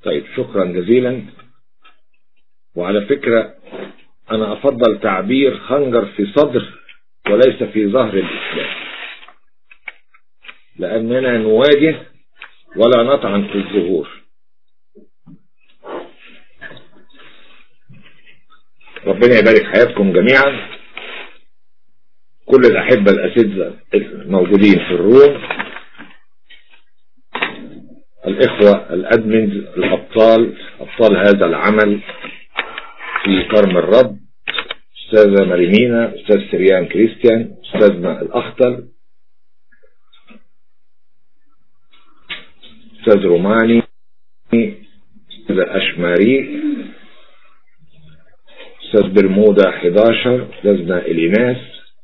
طيب شكرا جزيلا وعلى فكرة أنا أفضل تعبير خنجر في صدر وليس في ظهر الإسلام لأننا نواجه ولا نطعن في الظهور ربنا يبارك حياتكم جميعا كل الأحبة الأساتذة الموجودين في الروم الإخوة الأدمنز الأبطال أبطال هذا العمل في كرم الرب أستاذة مريمينا أستاذ سريان كريستيان أستاذنا الأخطر أستاذ روماني أستاذ أشماري أستاذ برمودا 11 أستاذنا إليناس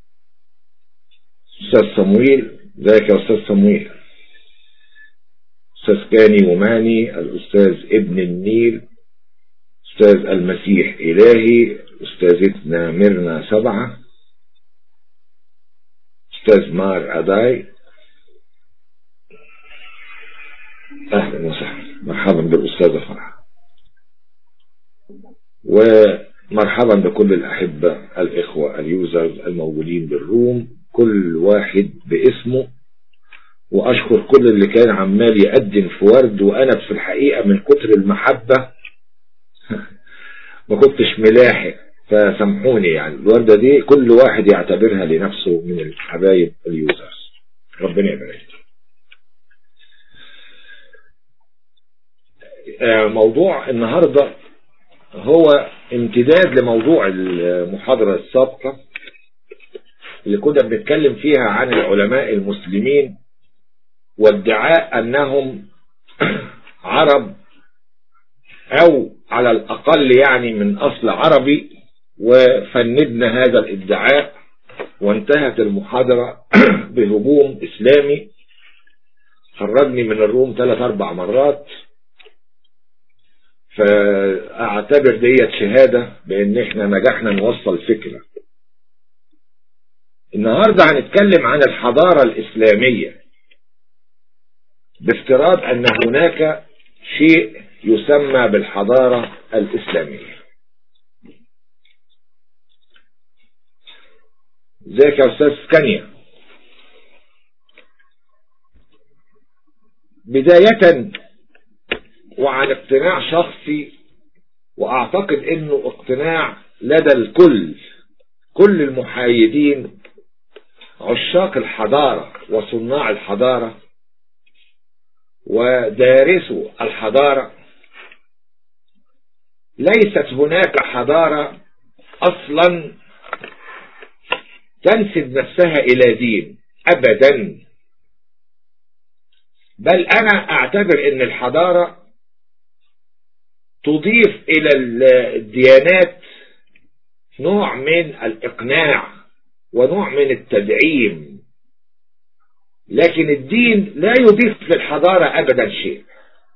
أستاذ صمويل ذاك يا أستاذ صمويل أستاذ كاني وماني الأستاذ ابن النيل أستاذ المسيح إلهي أستاذتنا ميرنا سبعة أستاذ مار أداي أهلا وسهلا مرحبا بالأستاذة فرح ومرحبا بكل الأحبة الإخوة اليوزرز الموجودين بالروم كل واحد باسمه وأشكر كل اللي كان عمال يقدم في ورد وأنا في الحقيقة من كتر المحبة ما كنتش ملاحق فسامحوني يعني الوردة دي كل واحد يعتبرها لنفسه من الحبايب اليوزرز ربنا يبارك موضوع النهاردة هو امتداد لموضوع المحاضرة السابقة اللي كنا بنتكلم فيها عن العلماء المسلمين وادعاء انهم عرب او على الاقل يعني من اصل عربي وفندنا هذا الادعاء وانتهت المحاضرة بهجوم اسلامي خرجني من الروم ثلاث اربع مرات فاعتبر ديت شهادة بان احنا نجحنا نوصل فكرة النهاردة هنتكلم عن الحضارة الاسلامية بافتراض ان هناك شيء يسمى بالحضارة الاسلامية ازيك يا استاذ سكانيا بداية وعن اقتناع شخصي واعتقد انه اقتناع لدى الكل كل المحايدين عشاق الحضارة وصناع الحضارة ودارسوا الحضارة ليست هناك حضارة اصلا تنسب نفسها الى دين ابدا بل انا اعتبر ان الحضارة تضيف الى الديانات نوع من الاقناع ونوع من التدعيم لكن الدين لا يضيف للحضارة ابدا شيء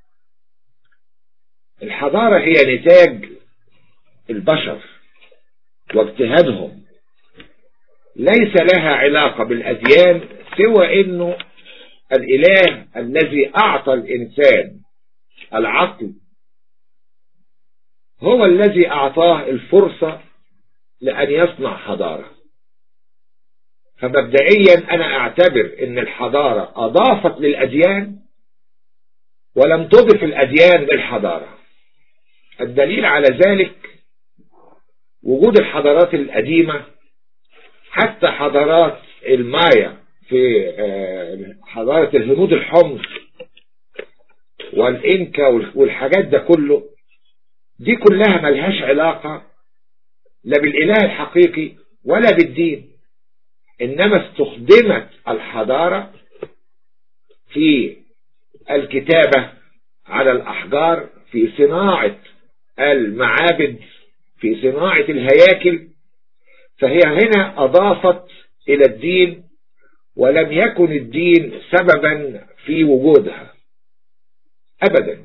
الحضارة هي نتاج البشر واجتهادهم ليس لها علاقة بالأديان سوى أنه الإله الذي أعطى الإنسان العقل هو الذي أعطاه الفرصة لأن يصنع حضارة فمبدئيا أنا أعتبر أن الحضارة أضافت للأديان ولم تضف الأديان للحضارة الدليل على ذلك وجود الحضارات القديمة حتى حضارات المايا في حضارة الهنود الحمر والإنكا والحاجات ده كله دي كلها ملهاش علاقة لا بالإله الحقيقي ولا بالدين إنما استخدمت الحضارة في الكتابة على الأحجار في صناعة المعابد في صناعة الهياكل فهي هنا أضافت إلى الدين ولم يكن الدين سببا في وجودها أبدا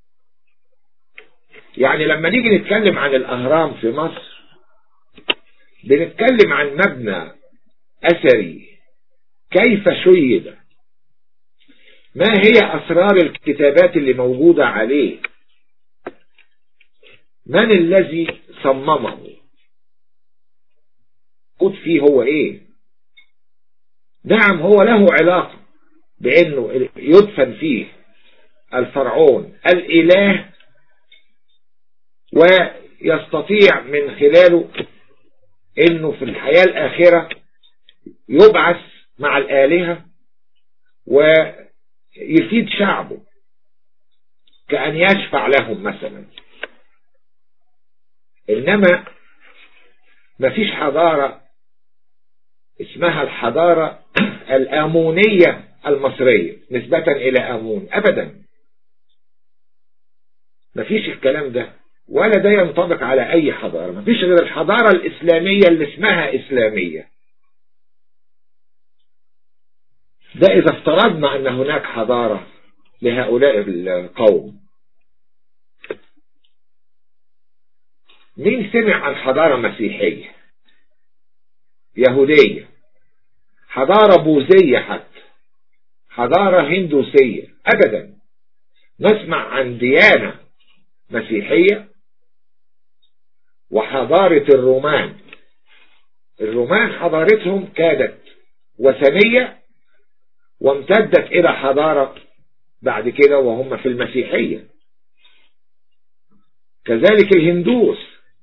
يعني لما نيجي نتكلم عن الأهرام في مصر بنتكلم عن مبنى أثري كيف شيد ما هي أسرار الكتابات اللي موجودة عليه من الذي صممه قد فيه هو ايه نعم هو له علاقة بانه يدفن فيه الفرعون الاله ويستطيع من خلاله انه في الحياة الاخرة يبعث مع الالهة ويفيد شعبه كأن يشفع لهم مثلا إنما مفيش حضارة اسمها الحضارة الآمونية المصرية نسبة إلى آمون أبدا مفيش الكلام ده ولا ده ينطبق على أي حضارة مفيش غير الحضارة الإسلامية اللي اسمها إسلامية ده إذا افترضنا أن هناك حضارة لهؤلاء القوم مين سمع عن حضارة مسيحية يهودية حضارة بوذية حتى حضارة هندوسية أبدا نسمع عن ديانة مسيحية وحضارة الرومان الرومان حضارتهم كانت وثنية وامتدت إلى حضارة بعد كده وهم في المسيحية كذلك الهندوس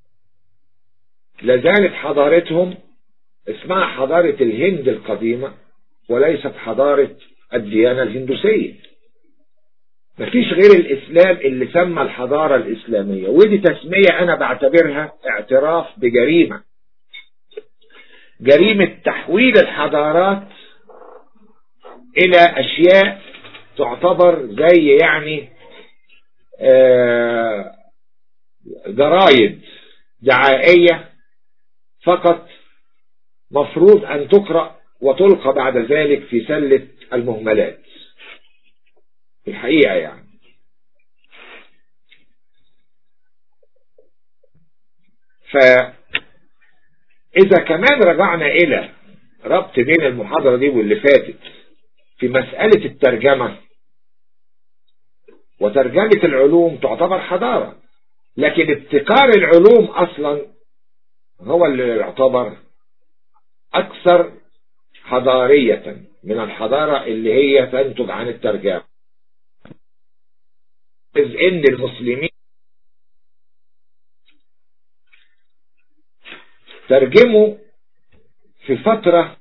لازالت حضارتهم اسمها حضارة الهند القديمة وليست حضارة الديانة الهندوسية مفيش غير الإسلام اللي سمى الحضارة الإسلامية ودي تسمية أنا بعتبرها اعتراف بجريمة جريمة تحويل الحضارات إلى أشياء تعتبر زي يعني آه جرايد دعائية فقط مفروض أن تقرأ وتلقى بعد ذلك في سلة المهملات في الحقيقة يعني فإذا كمان رجعنا إلى ربط بين المحاضرة دي واللي فاتت في مسألة الترجمة وترجمة العلوم تعتبر حضارة لكن ابتكار العلوم أصلا هو اللي يعتبر أكثر حضارية من الحضارة اللي هي تنتج عن الترجمة إذ إن المسلمين ترجموا في فترة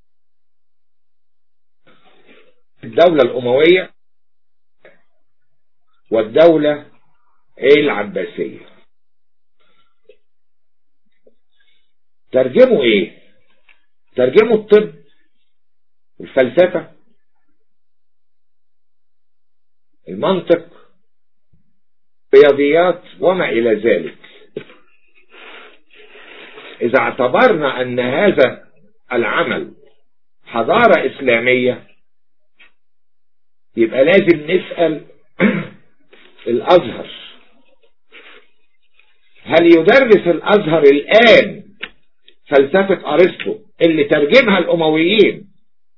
الدولة الأموية والدولة العباسية ترجموا ايه ترجموا الطب الفلسفة المنطق رياضيات وما إلى ذلك إذا اعتبرنا أن هذا العمل حضارة إسلامية يبقى لازم نسأل الأزهر هل يدرس الأزهر الآن فلسفة أرسطو اللي ترجمها الأمويين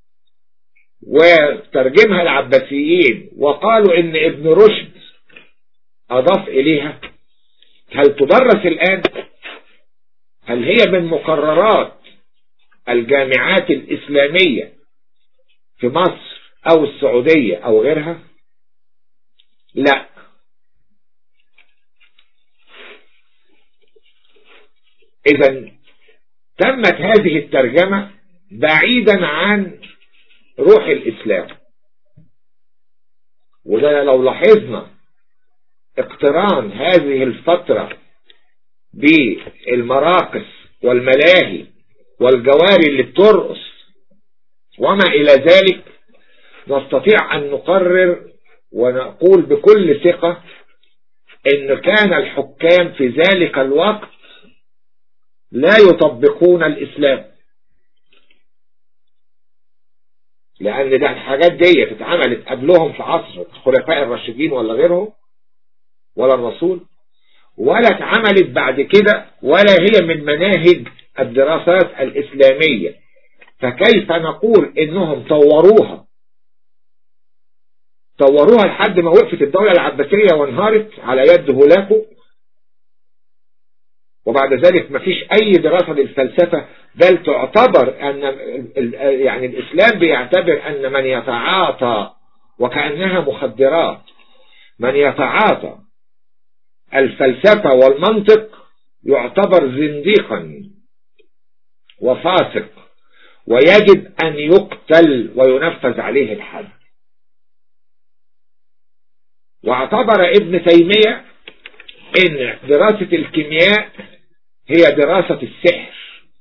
وترجمها العباسيين وقالوا إن ابن رشد أضاف إليها هل تدرس الآن هل هي من مقررات الجامعات الإسلامية في مصر أو السعودية أو غيرها لا إذا تمت هذه الترجمة بعيدا عن روح الإسلام وده لو لاحظنا اقتران هذه الفترة بالمراقص والملاهي والجواري اللي بترقص وما إلى ذلك نستطيع أن نقرر ونقول بكل ثقة إن كان الحكام في ذلك الوقت لا يطبقون الإسلام لأن ده الحاجات دي اتعملت قبلهم في عصر الخلفاء الراشدين ولا غيرهم ولا الرسول ولا اتعملت بعد كده ولا هي من مناهج الدراسات الإسلامية فكيف نقول إنهم طوروها طوروها لحد ما وقفت الدولة العباسية وانهارت على يد هولاكو وبعد ذلك ما فيش أي دراسة للفلسفة بل تعتبر أن يعني الإسلام بيعتبر أن من يتعاطى وكأنها مخدرات من يتعاطى الفلسفة والمنطق يعتبر زنديقا وفاسق ويجب أن يقتل وينفذ عليه الحد واعتبر ابن تيمية ان دراسة الكيمياء هي دراسة السحر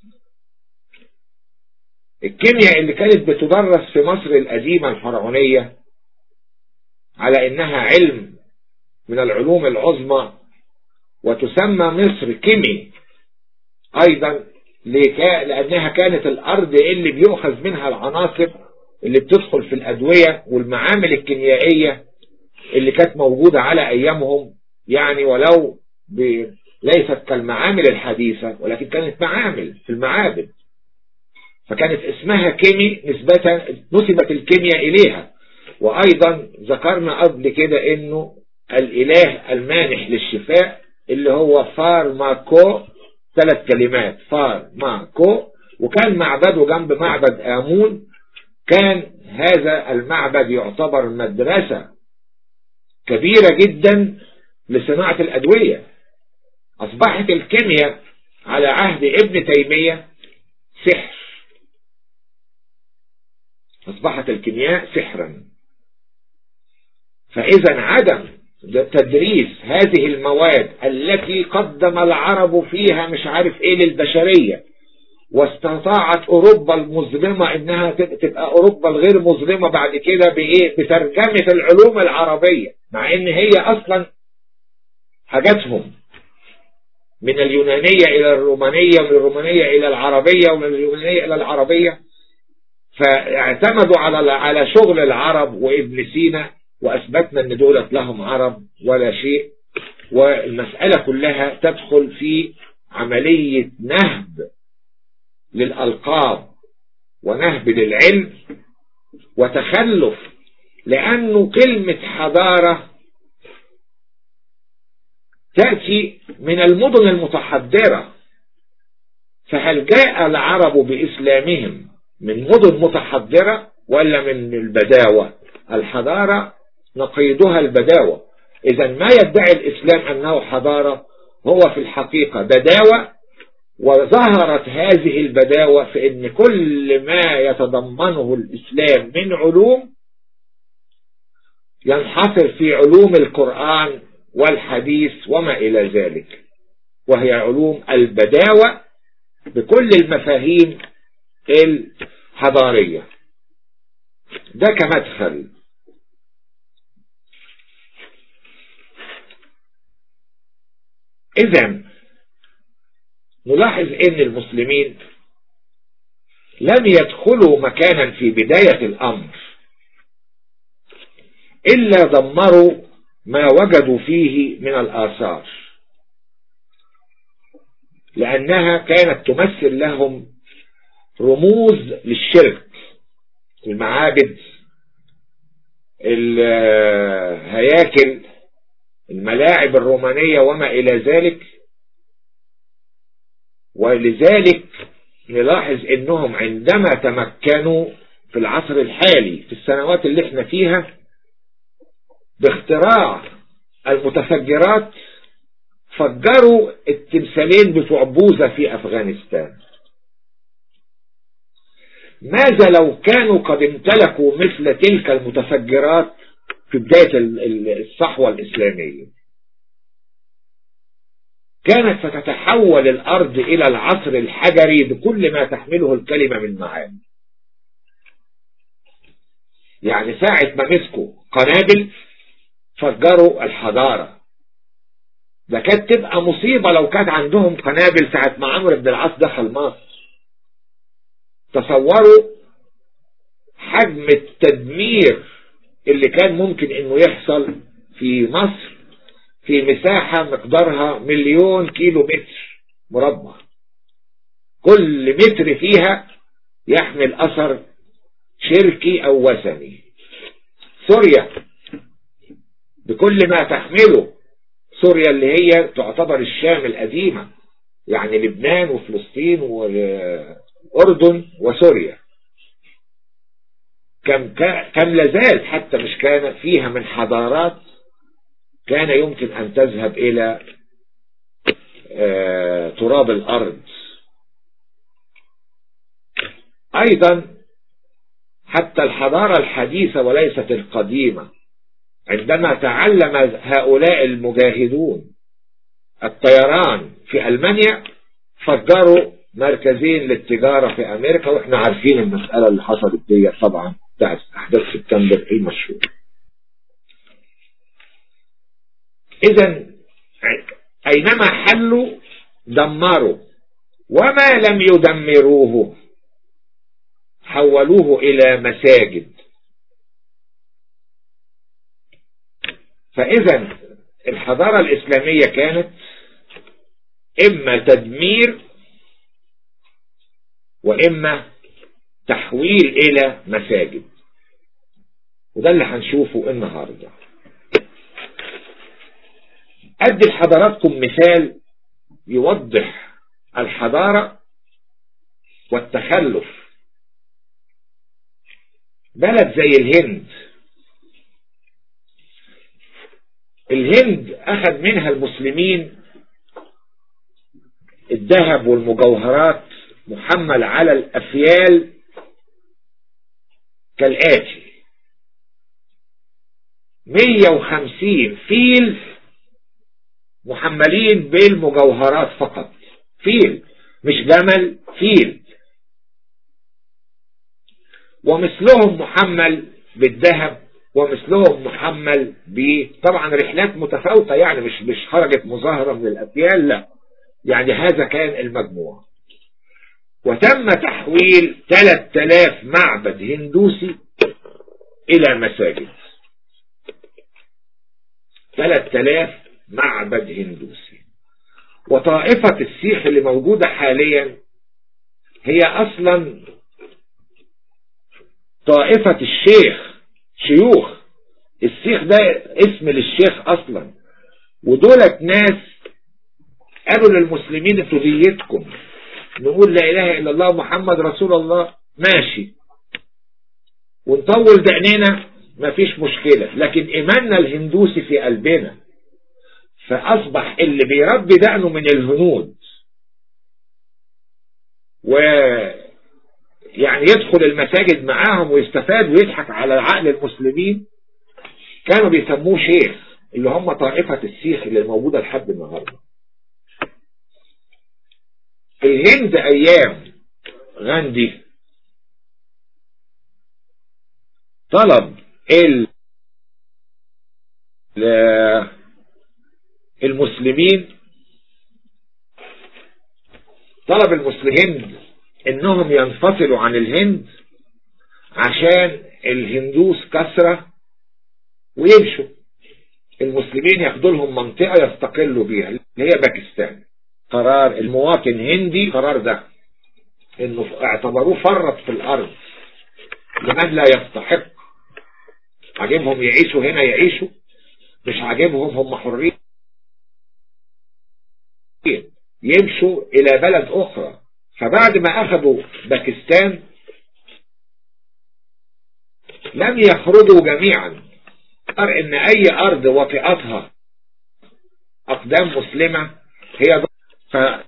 الكيمياء اللي كانت بتدرس في مصر القديمة الفرعونية على انها علم من العلوم العظمى وتسمى مصر كيمي ايضا لانها كانت الارض اللي بيؤخذ منها العناصر اللي بتدخل في الادوية والمعامل الكيميائية اللي كانت موجودة على ايامهم يعني ولو ليست كالمعامل الحديثة ولكن كانت معامل في المعابد فكانت اسمها كيمي نسبة نسبت الكيمياء إليها وأيضا ذكرنا قبل كده إنه الإله المانح للشفاء اللي هو فارماكو ثلاث كلمات فارماكو وكان معبده جنب معبد آمون كان هذا المعبد يعتبر مدرسة كبيرة جدا لصناعة الأدوية أصبحت الكيمياء على عهد ابن تيمية سحر أصبحت الكيمياء سحرا فإذا عدم تدريس هذه المواد التي قدم العرب فيها مش عارف ايه للبشرية واستطاعت اوروبا المظلمة انها تبقى اوروبا الغير مظلمة بعد كده بايه بترجمة العلوم العربية مع ان هي اصلا حاجاتهم من اليونانية الى الرومانية ومن الرومانية الى العربية ومن اليونانية الى العربية فاعتمدوا على على شغل العرب وابن سينا واثبتنا ان دولت لهم عرب ولا شيء والمسألة كلها تدخل في عملية نهب للألقاب ونهب للعلم وتخلف لأنه كلمة حضارة تأتي من المدن المتحضرة فهل جاء العرب بإسلامهم من مدن متحضرة ولا من البداوة الحضارة نقيدها البداوة إذا ما يدعي الإسلام أنه حضارة هو في الحقيقة بداوة وظهرت هذه البداوة في أن كل ما يتضمنه الإسلام من علوم ينحصر في علوم القرآن والحديث وما إلى ذلك وهي علوم البداوة بكل المفاهيم الحضارية ده كمدخل إذا نلاحظ أن المسلمين لم يدخلوا مكانا في بداية الأمر إلا دمروا ما وجدوا فيه من الآثار لأنها كانت تمثل لهم رموز للشرك المعابد الهياكل الملاعب الرومانية وما إلى ذلك ولذلك نلاحظ انهم عندما تمكنوا في العصر الحالي في السنوات اللي احنا فيها باختراع المتفجرات فجروا التمثالين بتوع بوذا في افغانستان ماذا لو كانوا قد امتلكوا مثل تلك المتفجرات في بداية الصحوة الإسلامية كانت ستتحول الأرض إلى العصر الحجري بكل ما تحمله الكلمة من معاني يعني ساعة ما مسكوا قنابل فجروا الحضارة ده كانت تبقى مصيبة لو كانت عندهم قنابل ساعة ما عمرو بن العاص دخل مصر تصوروا حجم التدمير اللي كان ممكن انه يحصل في مصر في مساحة مقدارها مليون كيلو متر مربع كل متر فيها يحمل اثر شركي او وثني سوريا بكل ما تحمله سوريا اللي هي تعتبر الشام القديمة يعني لبنان وفلسطين والأردن وسوريا كم كم لازال حتى مش كان فيها من حضارات كان يمكن أن تذهب إلى آه، تراب الأرض أيضا حتى الحضارة الحديثة وليست القديمة عندما تعلم هؤلاء المجاهدون الطيران في ألمانيا فجروا مركزين للتجارة في أمريكا وإحنا عارفين المسألة اللي حصلت دي طبعا بتاعت أحداث سبتمبر المشهور إذا أينما حلوا دمروا وما لم يدمروه حولوه إلى مساجد فإذا الحضارة الإسلامية كانت إما تدمير وإما تحويل إلى مساجد وده اللي هنشوفه النهاردة أدي لحضراتكم مثال يوضح الحضارة والتخلف بلد زي الهند الهند أخذ منها المسلمين الذهب والمجوهرات محمل على الأفيال كالآتي 150 فيل محملين بالمجوهرات فقط فيل مش جمل فيل ومثلهم محمل بالذهب ومثلهم محمل ب طبعا رحلات متفاوتة يعني مش مش خرجت مظاهرة من الأفيال لا يعني هذا كان المجموع وتم تحويل 3000 معبد هندوسي إلى مساجد 3000 معبد هندوسي وطائفة السيخ اللي موجودة حاليا هي أصلا طائفة الشيخ شيوخ السيخ ده اسم للشيخ أصلا ودولت ناس قالوا للمسلمين انتوا ديتكم نقول لا إله إلا الله محمد رسول الله ماشي ونطول دقننا مفيش مشكلة لكن إيماننا الهندوسي في قلبنا فأصبح اللي بيربي دقنه من الهنود و يعني يدخل المساجد معاهم ويستفاد ويضحك على عقل المسلمين كانوا بيسموه شيخ اللي هم طائفة السيخ اللي موجودة لحد النهارده الهند ايام غاندي طلب ال المسلمين طلب المسلمين انهم ينفصلوا عن الهند عشان الهندوس كثرة ويمشوا المسلمين ياخدوا لهم منطقة يستقلوا بيها اللي هي باكستان قرار المواطن هندي قرار ده انه اعتبروه فرط في الارض لمن لا يستحق عاجبهم يعيشوا هنا يعيشوا مش عاجبهم هم حرين يمشوا الى بلد اخرى فبعد ما اخذوا باكستان لم يخرجوا جميعا ان اي ارض وطئتها اقدام مسلمة هي فخرج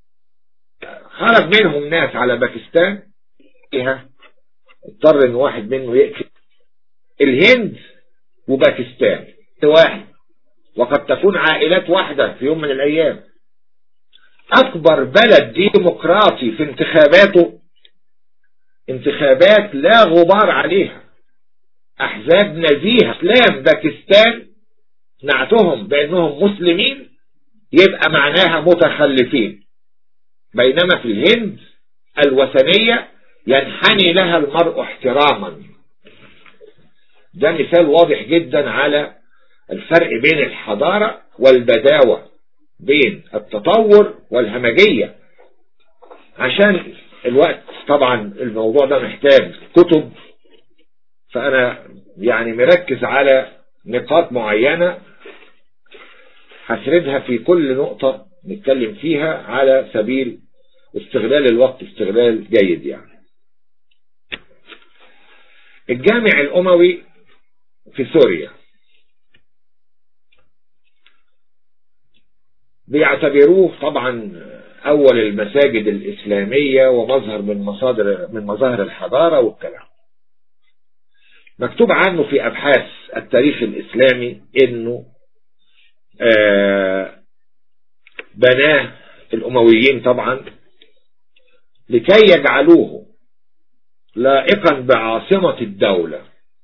منهم ناس على باكستان فيها اضطر ان واحد منه يقتل الهند وباكستان واحد وقد تكون عائلات واحدة في يوم من الايام اكبر بلد ديمقراطي في انتخاباته انتخابات لا غبار عليها احزاب نزيهة اسلام باكستان نعتهم بانهم مسلمين يبقى معناها متخلفين بينما في الهند الوثنية ينحني لها المرء احتراما ده مثال واضح جدا على الفرق بين الحضارة والبداوة بين التطور والهمجية عشان الوقت طبعا الموضوع ده محتاج كتب فأنا يعني مركز على نقاط معينة هسردها في كل نقطة نتكلم فيها على سبيل استغلال الوقت استغلال جيد يعني الجامع الأموي في سوريا بيعتبروه طبعا أول المساجد الإسلامية ومظهر من مصادر من مظاهر الحضارة والكلام مكتوب عنه في أبحاث التاريخ الإسلامي إنه آه بناه الأمويين طبعا لكي يجعلوه لائقا بعاصمة الدولة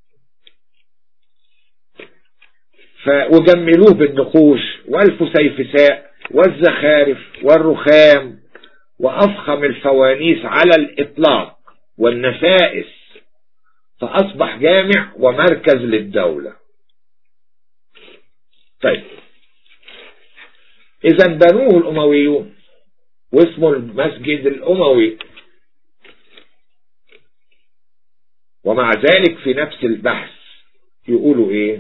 وجملوه بالنقوش والفسيفساء والزخارف والرخام وأفخم الفوانيس على الإطلاق والنفائس فأصبح جامع ومركز للدولة طيب إذا بنوه الأمويون واسمه المسجد الأموي ومع ذلك في نفس البحث يقولوا ايه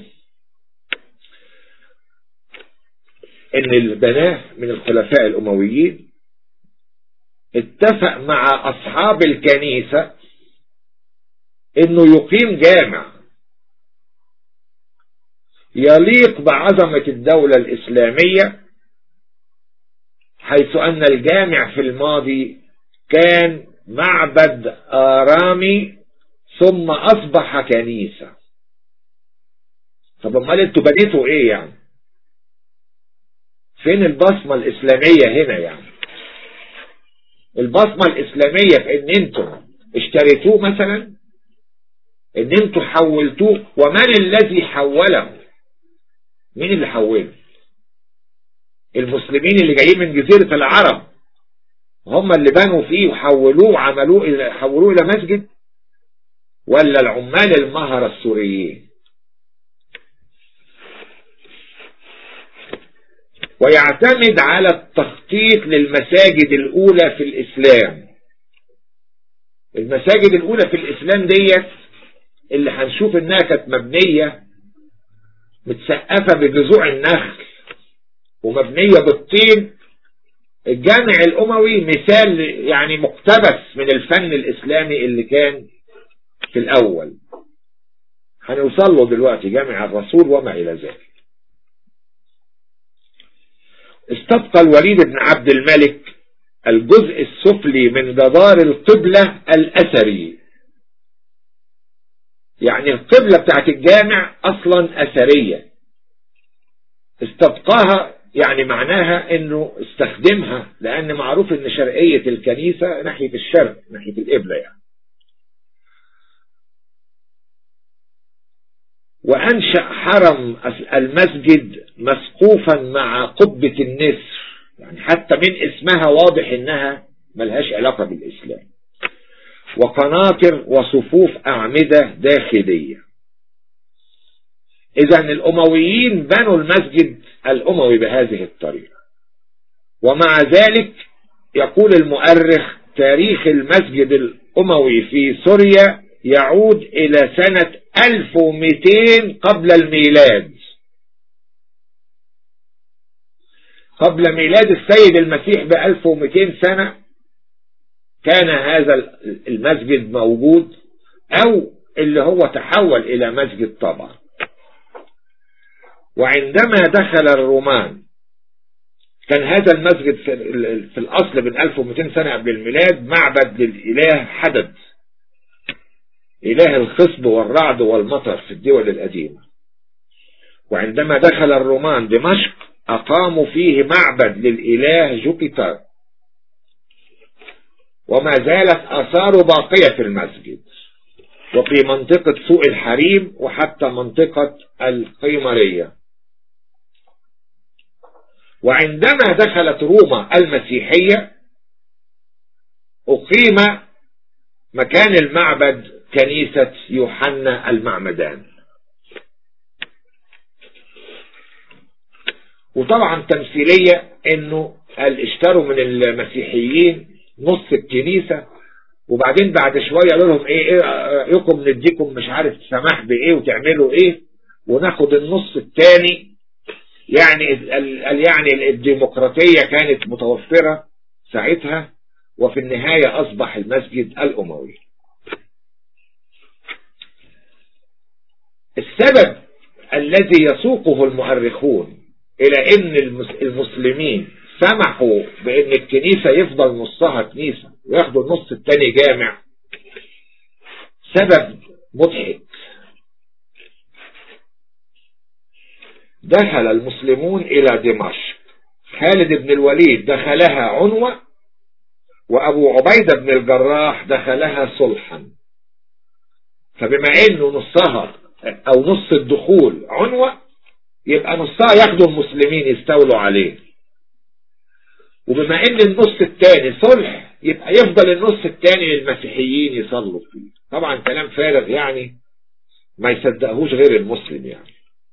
ان البناه من الخلفاء الامويين اتفق مع اصحاب الكنيسة انه يقيم جامع يليق بعظمة الدولة الاسلامية حيث ان الجامع في الماضي كان معبد آرامي ثم أصبح كنيسة طب امال انتوا بديتوا ايه يعني فين البصمة الإسلامية هنا يعني البصمة الإسلامية في ان انتوا اشتريتوه مثلا ان انتوا حولتوه ومن الذي حوله مين اللي حوله المسلمين اللي جايين من جزيرة العرب هم اللي بنوا فيه وحولوه وعملوه إلى حولوه إلى مسجد ولا العمال المهرة السوريين ويعتمد على التخطيط للمساجد الأولى في الإسلام المساجد الأولى في الإسلام ديت اللي هنشوف إنها كانت مبنية متسقفة بجذوع النخل ومبنية بالطين الجامع الأموي مثال يعني مقتبس من الفن الإسلامي اللي كان في الأول هنوصل له دلوقتي جامع الرسول وما إلى ذلك استبقى الوليد بن عبد الملك الجزء السفلي من جدار القبلة الأثري يعني القبلة بتاعت الجامع أصلا أثرية استبقاها يعني معناها انه استخدمها لان معروف ان شرقية الكنيسة ناحية الشرق ناحية القبلة يعني وأنشأ حرم المسجد مسقوفا مع قبة النسر يعني حتى من اسمها واضح انها ملهاش علاقة بالإسلام وقناطر وصفوف أعمدة داخلية إذا الأمويين بنوا المسجد الأموي بهذه الطريقة ومع ذلك يقول المؤرخ تاريخ المسجد الأموي في سوريا يعود إلى سنة 1200 قبل الميلاد قبل ميلاد السيد المسيح ب 1200 سنة كان هذا المسجد موجود أو اللي هو تحول إلى مسجد طبعا وعندما دخل الرومان كان هذا المسجد في الأصل من 1200 سنة قبل الميلاد معبد للإله حدد إله الخصب والرعد والمطر في الدول القديمة وعندما دخل الرومان دمشق أقاموا فيه معبد للإله جوبيتر وما زالت آثاره باقية في المسجد وفي منطقة سوق الحريم وحتى منطقة القيمرية وعندما دخلت روما المسيحية أقيم مكان المعبد كنيسة يوحنا المعمدان وطبعا تمثيلية انه قال اشتروا من المسيحيين نص الكنيسة وبعدين بعد شوية قالوا لهم ايه ايه رأيكم نديكم مش عارف سماح بايه وتعملوا ايه وناخد النص التاني يعني يعني الديمقراطية كانت متوفرة ساعتها وفي النهاية أصبح المسجد الأموي السبب الذي يسوقه المؤرخون إلى أن المسلمين سمحوا بأن الكنيسة يفضل نصها كنيسة وياخدوا النص التاني جامع سبب مضحك دخل المسلمون إلى دمشق خالد بن الوليد دخلها عنوة وأبو عبيدة بن الجراح دخلها صلحا فبما أنه نصها أو نص الدخول عنوة يبقى نصها ياخدوا المسلمين يستولوا عليه وبما ان النص الثاني صلح يبقى يفضل النص الثاني للمسيحيين يصلوا فيه طبعا كلام فارغ يعني ما يصدقهوش غير المسلم يعني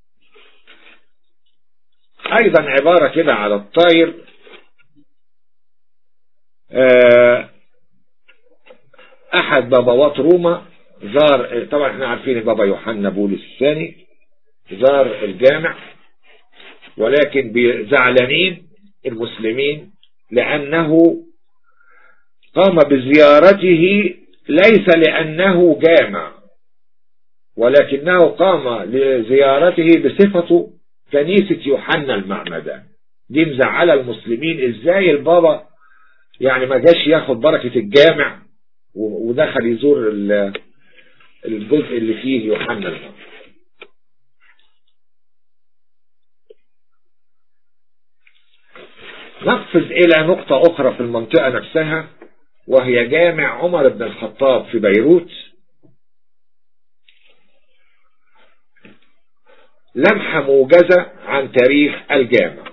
ايضا عبارة كده على الطاير آه، احد بابوات روما زار طبعا احنا عارفين بابا يوحنا بولس الثاني زار الجامع ولكن زعلانين المسلمين لأنه قام بزيارته ليس لأنه جامع ولكنه قام لزيارته بصفته كنيسة يوحنا المعمدان دي مزعلة المسلمين ازاي البابا يعني ما جاش ياخد بركة الجامع ودخل يزور الجزء اللي فيه يوحنا المعمدان نقفز إلى نقطة أخرى في المنطقة نفسها وهي جامع عمر بن الخطاب في بيروت لمحة موجزة عن تاريخ الجامع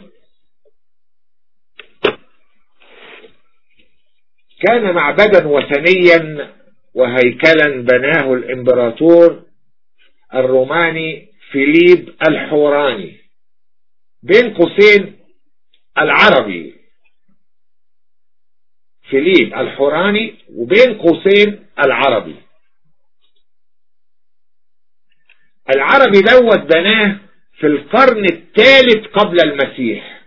كان معبدا وثنيا وهيكلا بناه الامبراطور الروماني فيليب الحوراني بين قوسين العربي فيليب الحوراني وبين قوسين العربي العربي دوت بناه في القرن الثالث قبل المسيح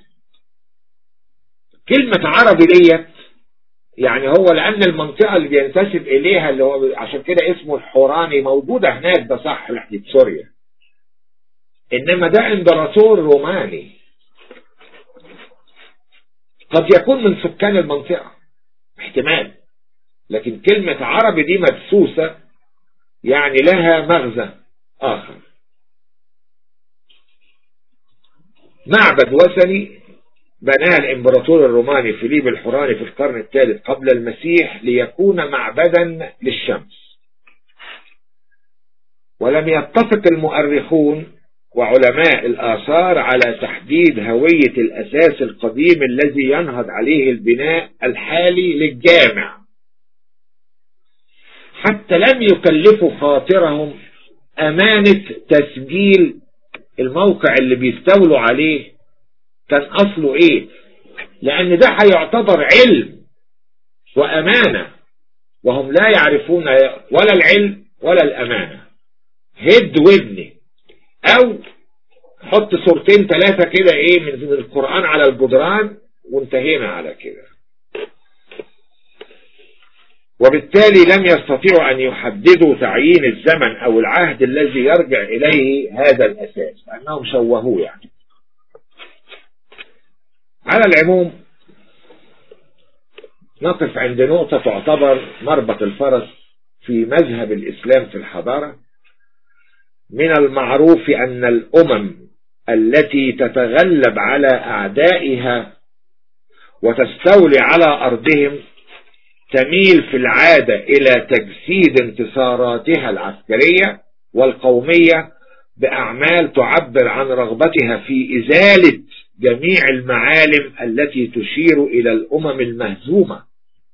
كلمة عربي ديت يعني هو لأن المنطقة اللي بينتسب إليها اللي هو عشان كده اسمه الحوراني موجودة هناك ده صح ناحية سوريا إنما ده إمبراطور روماني قد يكون من سكان المنطقة احتمال لكن كلمة عربي دي مدسوسة يعني لها مغزى آخر معبد وثني بناه الامبراطور الروماني فيليب الحوراني في القرن الثالث قبل المسيح ليكون معبدا للشمس ولم يتفق المؤرخون وعلماء الآثار على تحديد هوية الأساس القديم الذي ينهض عليه البناء الحالي للجامع حتى لم يكلفوا خاطرهم أمانة تسجيل الموقع اللي بيستولوا عليه كان أصله إيه لأن ده هيعتبر علم وأمانة وهم لا يعرفون ولا العلم ولا الأمانة هد ودني او حط صورتين ثلاثة كده ايه من القرآن على الجدران وانتهينا على كده وبالتالي لم يستطيعوا ان يحددوا تعيين الزمن او العهد الذي يرجع اليه هذا الاساس لانهم شوهوه يعني على العموم نقف عند نقطة تعتبر مربط الفرس في مذهب الإسلام في الحضارة من المعروف أن الأمم التي تتغلب على أعدائها وتستولي على أرضهم تميل في العادة إلى تجسيد انتصاراتها العسكرية والقومية بأعمال تعبر عن رغبتها في إزالة جميع المعالم التي تشير إلى الأمم المهزومة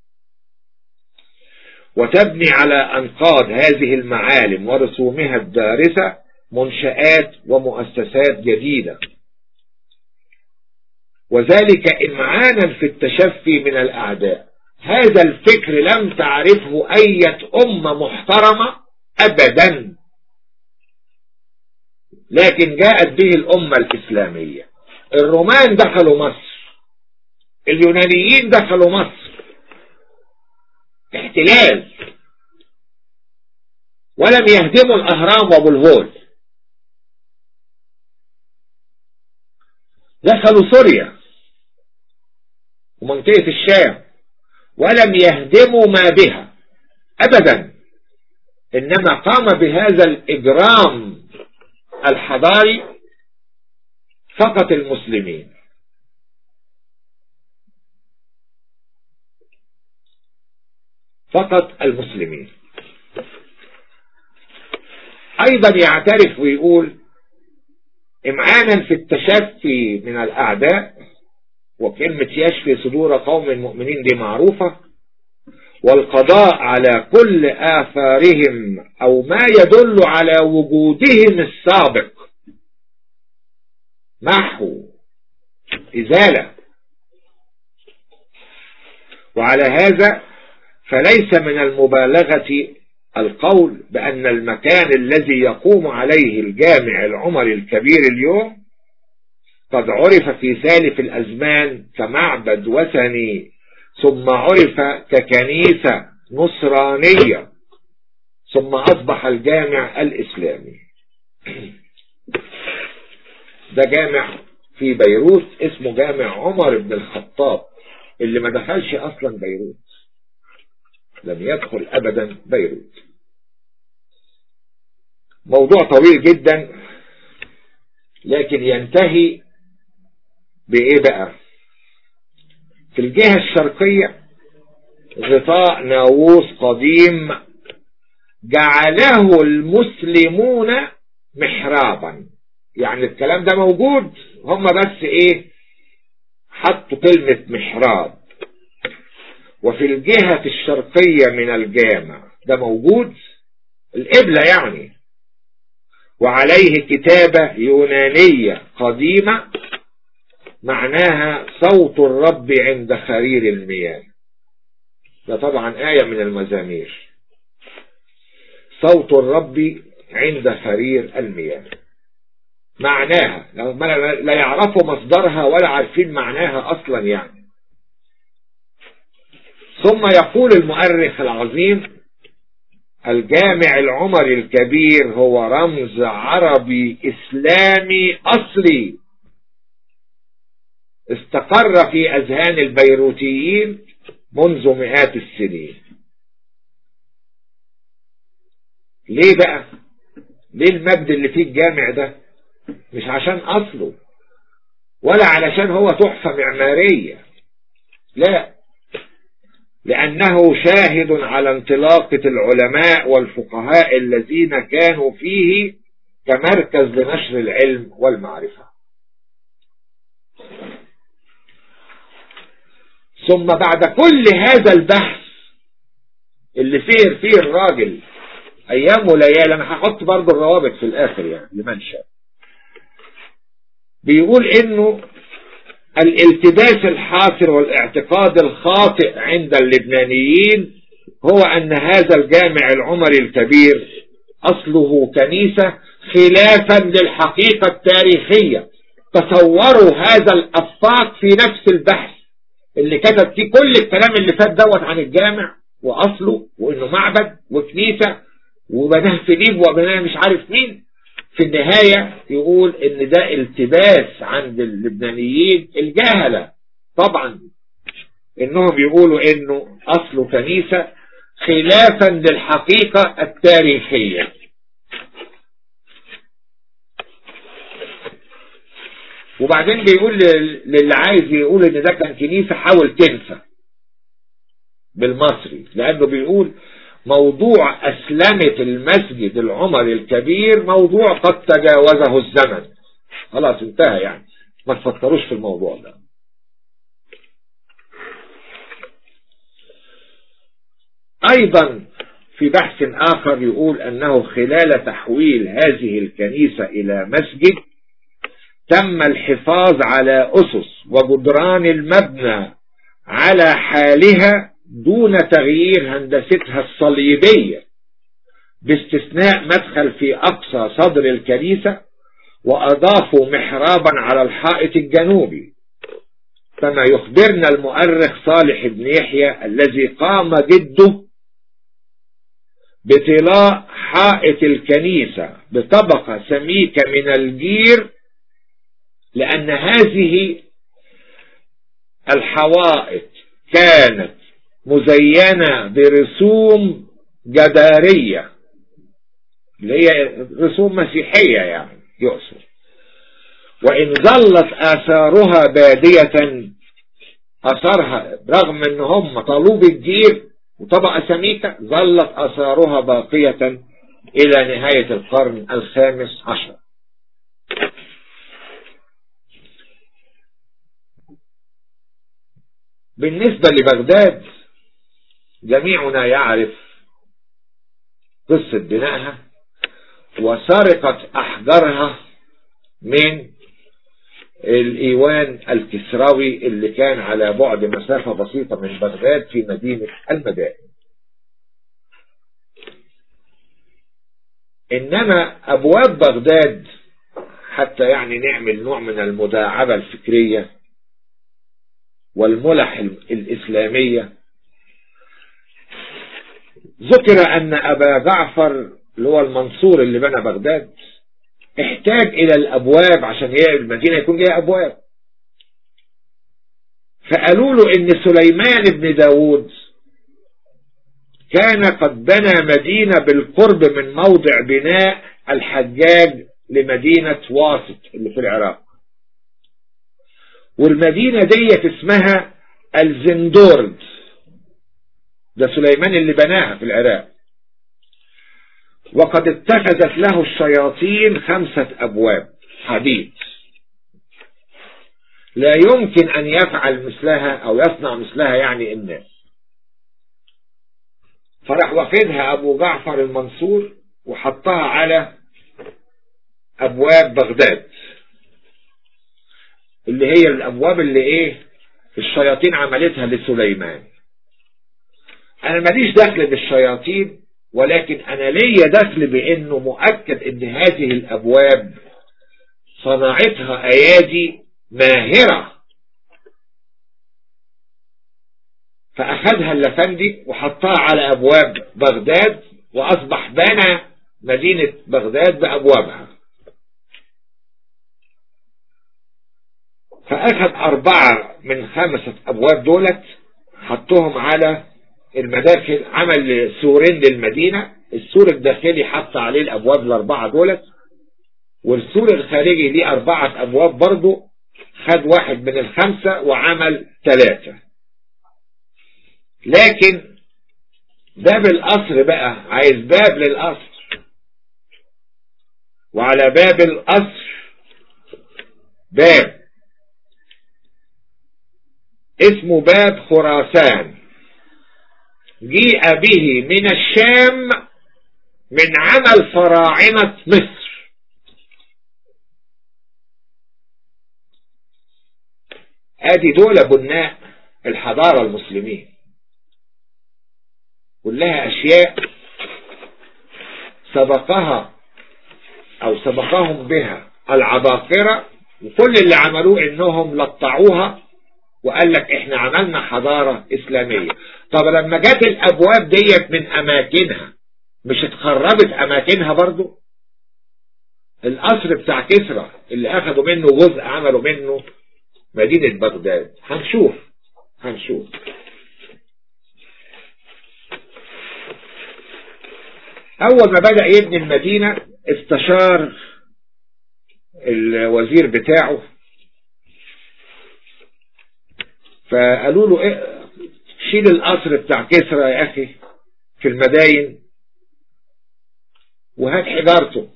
وتبني على أنقاض هذه المعالم ورسومها الدارسة منشآت ومؤسسات جديدة وذلك إمعانا في التشفي من الأعداء هذا الفكر لم تعرفه أية أمة محترمة أبدا لكن جاءت به الأمة الإسلامية الرومان دخلوا مصر اليونانيين دخلوا مصر احتلال ولم يهدموا الأهرام وابو الهول دخلوا سوريا ومنطقة الشام ولم يهدموا ما بها أبدا إنما قام بهذا الإجرام الحضاري فقط المسلمين فقط المسلمين ايضا يعترف ويقول امعانا في التشفي من الاعداء وكلمة يشفي صدور قوم المؤمنين دي معروفة والقضاء على كل آثارهم أو ما يدل على وجودهم السابق محو إزالة وعلى هذا فليس من المبالغة القول بأن المكان الذي يقوم عليه الجامع العمري الكبير اليوم قد عرف في سالف الأزمان كمعبد وثني ثم عرف ككنيسة نصرانية ثم أصبح الجامع الإسلامي ده جامع في بيروت اسمه جامع عمر بن الخطاب اللي ما دخلش أصلا بيروت لم يدخل أبدا بيروت موضوع طويل جدا لكن ينتهي بإيه بقى في الجهة الشرقية غطاء ناووس قديم جعله المسلمون محرابا يعني الكلام ده موجود هم بس ايه حطوا كلمة محراب وفي الجهة الشرقية من الجامع ده موجود القبلة يعني وعليه كتابة يونانية قديمة معناها صوت الرب عند خرير المياه ده طبعا آية من المزامير صوت الرب عند خرير المياه معناها لا يعرفوا مصدرها ولا عارفين معناها أصلا يعني ثم يقول المؤرخ العظيم الجامع العمري الكبير هو رمز عربي إسلامي أصلي استقر في أذهان البيروتيين منذ مئات السنين ليه بقى ليه المجد اللي فيه الجامع ده مش عشان أصله ولا علشان هو تحفة معمارية لا لأنه شاهد على انطلاقة العلماء والفقهاء الذين كانوا فيه كمركز لنشر العلم والمعرفة ثم بعد كل هذا البحث اللي فيه فيه الراجل ايام وليالي انا هحط برضه الروابط في الاخر يعني لمن شاء بيقول انه الالتباس الحاصر والاعتقاد الخاطئ عند اللبنانيين هو ان هذا الجامع العمري الكبير اصله كنيسة خلافا للحقيقة التاريخية تصوروا هذا الافاق في نفس البحث اللي كتب فيه كل الكلام اللي فات دوت عن الجامع واصله وانه معبد وكنيسة وبناه فيليب وبناه مش عارف مين في النهاية يقول ان ده التباس عند اللبنانيين الجهلة طبعا انهم يقولوا انه اصله كنيسة خلافا للحقيقة التاريخية وبعدين بيقول للي عايز يقول ان ده كان كنيسة حاول تنسى بالمصري لانه بيقول موضوع أسلمة المسجد العمري الكبير موضوع قد تجاوزه الزمن خلاص انتهى يعني ما تفكروش في الموضوع ده أيضا في بحث آخر يقول أنه خلال تحويل هذه الكنيسة إلى مسجد تم الحفاظ على أسس وجدران المبنى على حالها دون تغيير هندستها الصليبية باستثناء مدخل في أقصى صدر الكنيسة وأضافوا محرابا على الحائط الجنوبي كما يخبرنا المؤرخ صالح بن يحيى الذي قام جده بطلاء حائط الكنيسة بطبقة سميكة من الجير لأن هذه الحوائط كانت مزينة برسوم جدارية اللي هي رسوم مسيحية يعني يقصد وإن ظلت آثارها بادية أثرها رغم أن هم طالوا بالجير وطبقة سميكة ظلت أثارها باقية إلى نهاية القرن الخامس عشر بالنسبة لبغداد جميعنا يعرف قصة بنائها وسرقة أحجارها من الإيوان الكسراوي اللي كان على بعد مسافة بسيطة من بغداد في مدينة المدائن إنما أبواب بغداد حتى يعني نعمل نوع من المداعبة الفكرية والملح الإسلامية ذكر أن أبا جعفر اللي هو المنصور اللي بنى بغداد احتاج إلى الأبواب عشان هي المدينة يكون ليها أبواب فقالوا له إن سليمان بن داود كان قد بنى مدينة بالقرب من موضع بناء الحجاج لمدينة واسط اللي في العراق والمدينة ديت اسمها الزندورد ده سليمان اللي بناها في العراق وقد اتخذت له الشياطين خمسة أبواب حديد لا يمكن أن يفعل مثلها أو يصنع مثلها يعني الناس فراح واخدها أبو جعفر المنصور وحطها على أبواب بغداد اللي هي الأبواب اللي إيه الشياطين عملتها لسليمان أنا ماليش دخل بالشياطين ولكن أنا ليا دخل بأنه مؤكد أن هذه الأبواب صنعتها أيادي ماهرة فأخذها اللفندي وحطها على أبواب بغداد وأصبح بنى مدينة بغداد بأبوابها فأخذ أربعة من خمسة أبواب دولت حطهم على المداخل عمل سورين للمدينة السور الداخلي حط عليه الأبواب الأربعة دولت والسور الخارجي ليه أربعة أبواب برضه خد واحد من الخمسة وعمل ثلاثة لكن باب القصر بقى عايز باب للقصر وعلى باب القصر باب اسمه باب خراسان جيء به من الشام من عمل فراعنة مصر ادي دول بناء الحضارة المسلمين كلها اشياء سبقها او سبقهم بها العباقرة وكل اللي عملوه انهم لطعوها وقال لك احنا عملنا حضارة اسلامية طب لما جت الابواب ديت من اماكنها مش اتخربت اماكنها برضو القصر بتاع كسرى اللي اخدوا منه جزء عملوا منه مدينة بغداد هنشوف هنشوف اول ما بدأ يبني المدينة استشار الوزير بتاعه فقالوا له إيه شيل القصر بتاع كسرى يا اخي في المداين وهات حجارته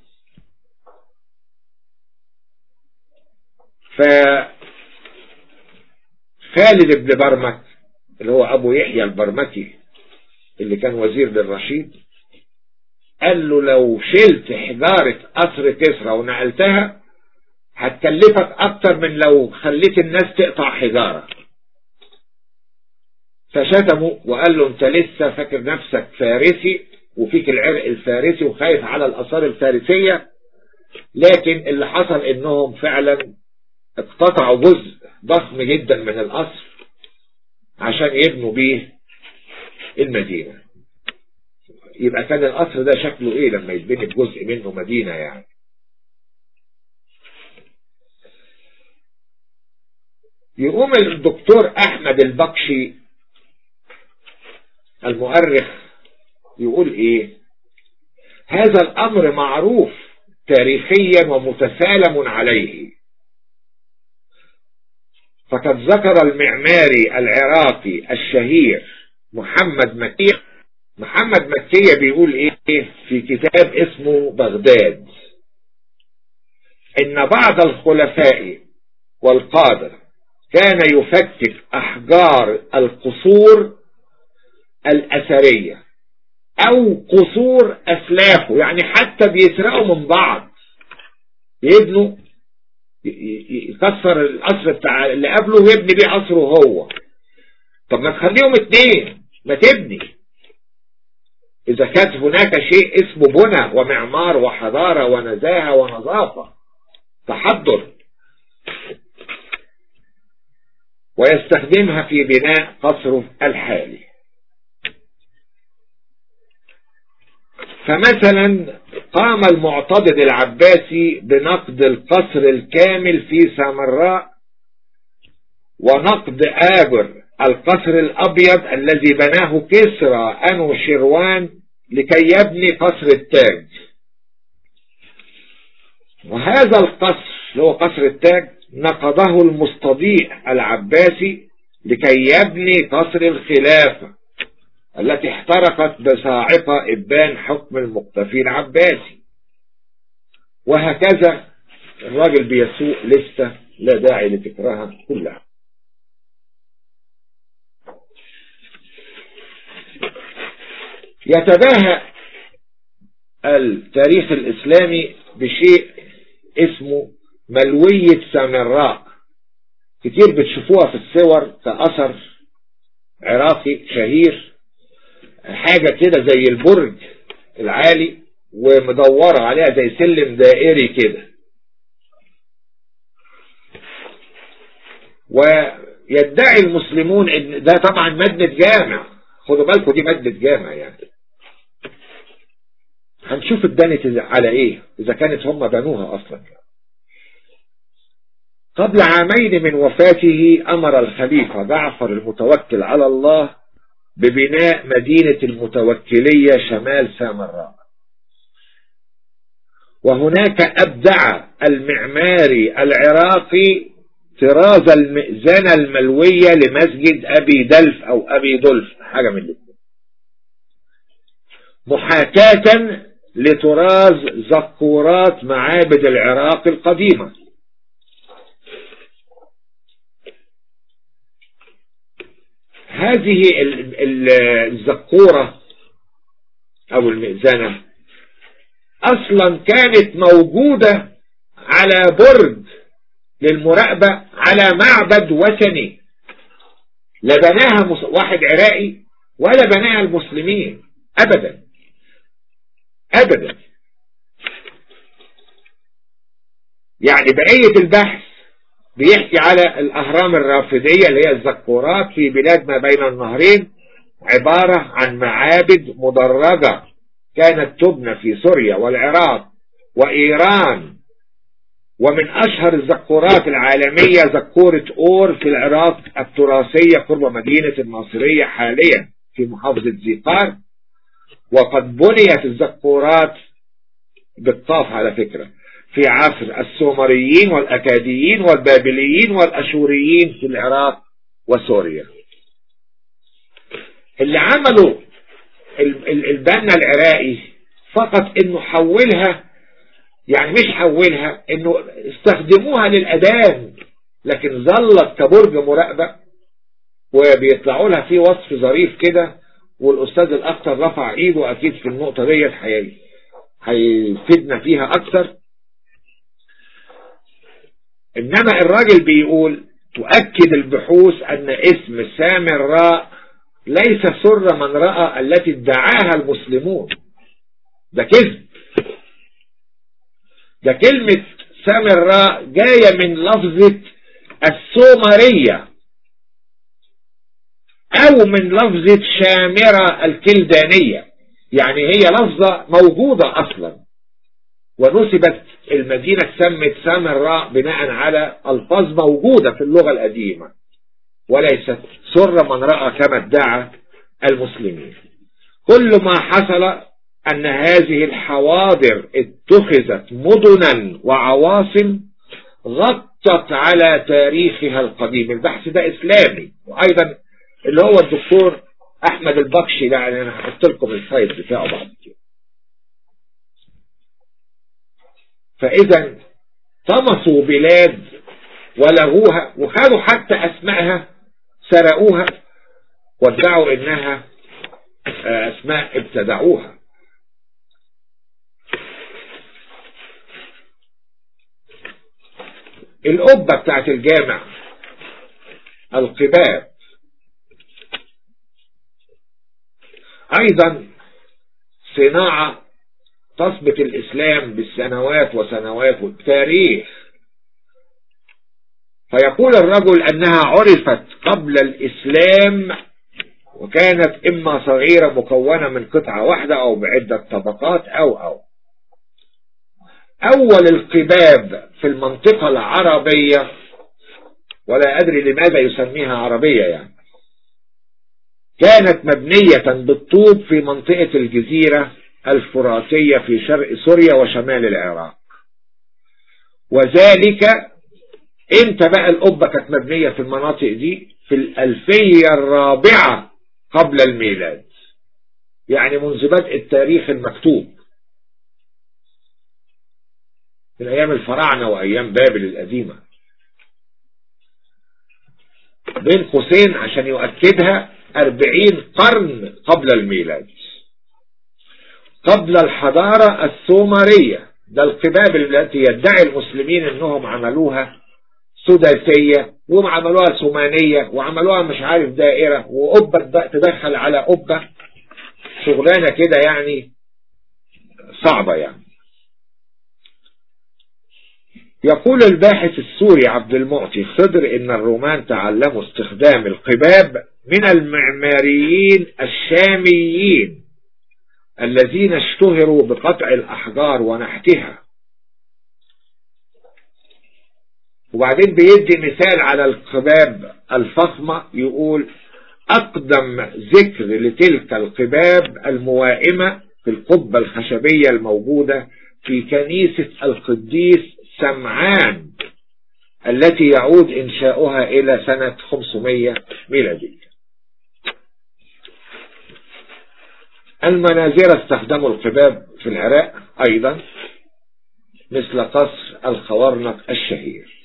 ف خالد بن برمك اللي هو ابو يحيى البرمكي اللي كان وزير للرشيد قال له لو شلت حجارة قصر كسرى ونقلتها هتكلفك اكتر من لو خليت الناس تقطع حجارة فشتمه وقال له انت لسه فاكر نفسك فارسي وفيك العرق الفارسي وخايف على الاثار الفارسية لكن اللي حصل انهم فعلا اقتطعوا جزء ضخم جدا من القصر عشان يبنوا بيه المدينة يبقى كان القصر ده شكله ايه لما يتبني بجزء منه مدينة يعني يقوم الدكتور احمد البكشي المؤرخ يقول ايه هذا الامر معروف تاريخيا ومتسالم عليه فقد ذكر المعماري العراقي الشهير محمد مكية محمد مكية بيقول ايه في كتاب اسمه بغداد ان بعض الخلفاء والقادة كان يفكك احجار القصور الاثرية او قصور اسلافه يعني حتى بيسرقوا من بعض يبنوا يكسر القصر بتاع اللي قبله ويبني بيه قصره هو طب ما تخليهم اتنين ما تبني اذا كانت هناك شيء اسمه بنى ومعمار وحضارة ونزاهة ونظافة تحضر ويستخدمها في بناء قصره الحالي فمثلا قام المعتضد العباسي بنقد القصر الكامل في سامراء ونقد آجر القصر الأبيض الذي بناه كسرى أنو شروان لكي يبني قصر التاج وهذا القصر اللي هو قصر التاج نقضه المستضيء العباسي لكي يبني قصر الخلافة التي احترقت بصاعقة إبان حكم المقتفي العباسي وهكذا الراجل بيسوق لستة لا داعي لذكرها كلها يتباهى التاريخ الإسلامي بشيء اسمه ملوية سامراء كتير بتشوفوها في الصور كأثر عراقي شهير حاجة كده زي البرج العالي ومدورة عليها زي سلم دائري كده ويدعي المسلمون ان ده طبعا مادة جامع خدوا بالكم دي مادة جامع يعني هنشوف اتبنت على ايه اذا كانت هم بنوها اصلا قبل عامين من وفاته امر الخليفة جعفر المتوكل على الله ببناء مدينة المتوكلية شمال سامراء وهناك أبدع المعماري العراقي طراز المئذنة الملوية لمسجد أبي دلف أو أبي دلف حاجة من الاثنين محاكاة لطراز زقورات معابد العراق القديمة هذه الزقورة أو المئذنة أصلا كانت موجودة على برج للمراقبة على معبد وثني لا بناها واحد عراقي ولا بناها المسلمين أبدا أبدا يعني بقية البحث بيحكي على الأهرام الرافدية اللي هي الزقورات في بلاد ما بين النهرين عبارة عن معابد مدرجة كانت تبنى في سوريا والعراق وإيران ومن أشهر الزقورات العالمية زقورة أور في العراق التراثية قرب مدينة الناصرية حاليا في محافظة زيقار وقد بنيت الزقورات بالطاف على فكرة في عصر السومريين والأكاديين والبابليين والأشوريين في العراق وسوريا اللي عملوا البنا العراقي فقط انه حولها يعني مش حولها انه استخدموها للأذان لكن ظلت كبرج مراقبة وبيطلعوا لها في وصف ظريف كده والأستاذ الأكثر رفع إيده أكيد في النقطة ديت هيفيدنا فيها أكثر إنما الراجل بيقول تؤكد البحوث أن اسم سامراء ليس سر من رأى التي ادعاها المسلمون ده كذب ده كلمة سامراء جاية من لفظة السومرية او من لفظة شامرة الكلدانية يعني هي لفظة موجودة اصلا ونسبت المدينة سمت سامراء بناء على الفاظ موجودة في اللغة القديمة وليست سر من رأى كما ادعى المسلمين كل ما حصل أن هذه الحواضر اتخذت مدنا وعواصم غطت على تاريخها القديم البحث ده إسلامي وأيضا اللي هو الدكتور أحمد البكشي ده يعني أنا هحط لكم السايت بتاعه بعد كده فإذا طمسوا بلاد ولغوها وخدوا حتى أسمائها سرقوها وادعوا إنها أسماء ابتدعوها القبة بتاعت الجامع القباب ايضا صناعة تثبت الاسلام بالسنوات وسنوات والتاريخ فيقول الرجل انها عرفت قبل الاسلام وكانت اما صغيرة مكونة من قطعة واحدة او بعدة طبقات او او اول القباب في المنطقة العربية ولا ادري لماذا يسميها عربية يعني كانت مبنية بالطوب في منطقة الجزيرة الفراتية في شرق سوريا وشمال العراق وذلك امتى بقى القبة كانت مبنية في المناطق دي في الألفية الرابعة قبل الميلاد يعني منذ بدء التاريخ المكتوب من أيام الفراعنة وأيام بابل القديمة بين قوسين عشان يؤكدها أربعين قرن قبل الميلاد قبل الحضارة السومرية ده القباب التي يدعي المسلمين انهم عملوها سداسية وعملوها سومانية وعملوها مش عارف دائرة وقبة تدخل على قبة شغلانة كده يعني صعبة يعني يقول الباحث السوري عبد المعطي خضر ان الرومان تعلموا استخدام القباب من المعماريين الشاميين الذين اشتهروا بقطع الأحجار ونحتها وبعدين بيدي مثال على القباب الفخمة يقول أقدم ذكر لتلك القباب الموائمة في القبة الخشبية الموجودة في كنيسة القديس سمعان التي يعود إنشاؤها إلى سنة 500 ميلادية المنازرة استخدموا القباب في العراق أيضا مثل قصر الخوارنق الشهير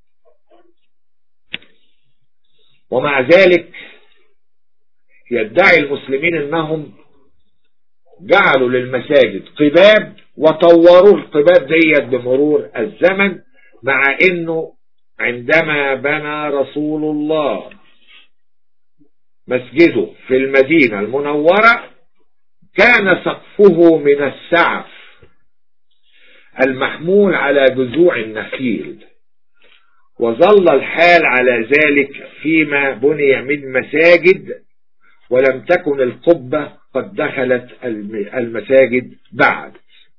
ومع ذلك يدعي المسلمين انهم جعلوا للمساجد قباب وطوروا القباب ديت بمرور الزمن مع انه عندما بنى رسول الله مسجده في المدينة المنورة كان سقفه من السعف المحمول على جذوع النخيل وظل الحال على ذلك فيما بني من مساجد ولم تكن القبة قد دخلت المساجد بعد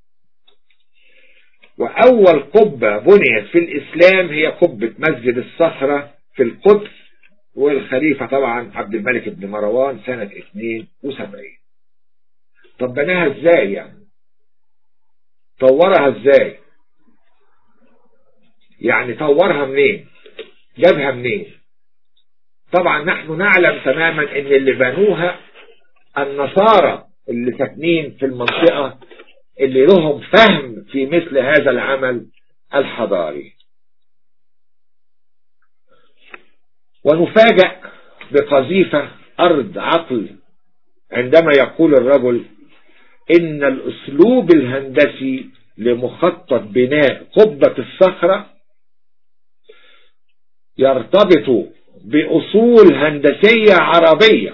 وأول قبة بنيت في الإسلام هي قبة مسجد الصخرة في القدس والخليفة طبعا عبد الملك بن مروان سنة 72 طب بناها ازاي يعني طورها ازاي يعني طورها منين جابها منين طبعا نحن نعلم تماما ان اللي بنوها النصارى اللي ساكنين في المنطقة اللي لهم فهم في مثل هذا العمل الحضاري ونفاجأ بقذيفة أرض عقل عندما يقول الرجل إن الأسلوب الهندسي لمخطط بناء قبة الصخرة يرتبط بأصول هندسية عربية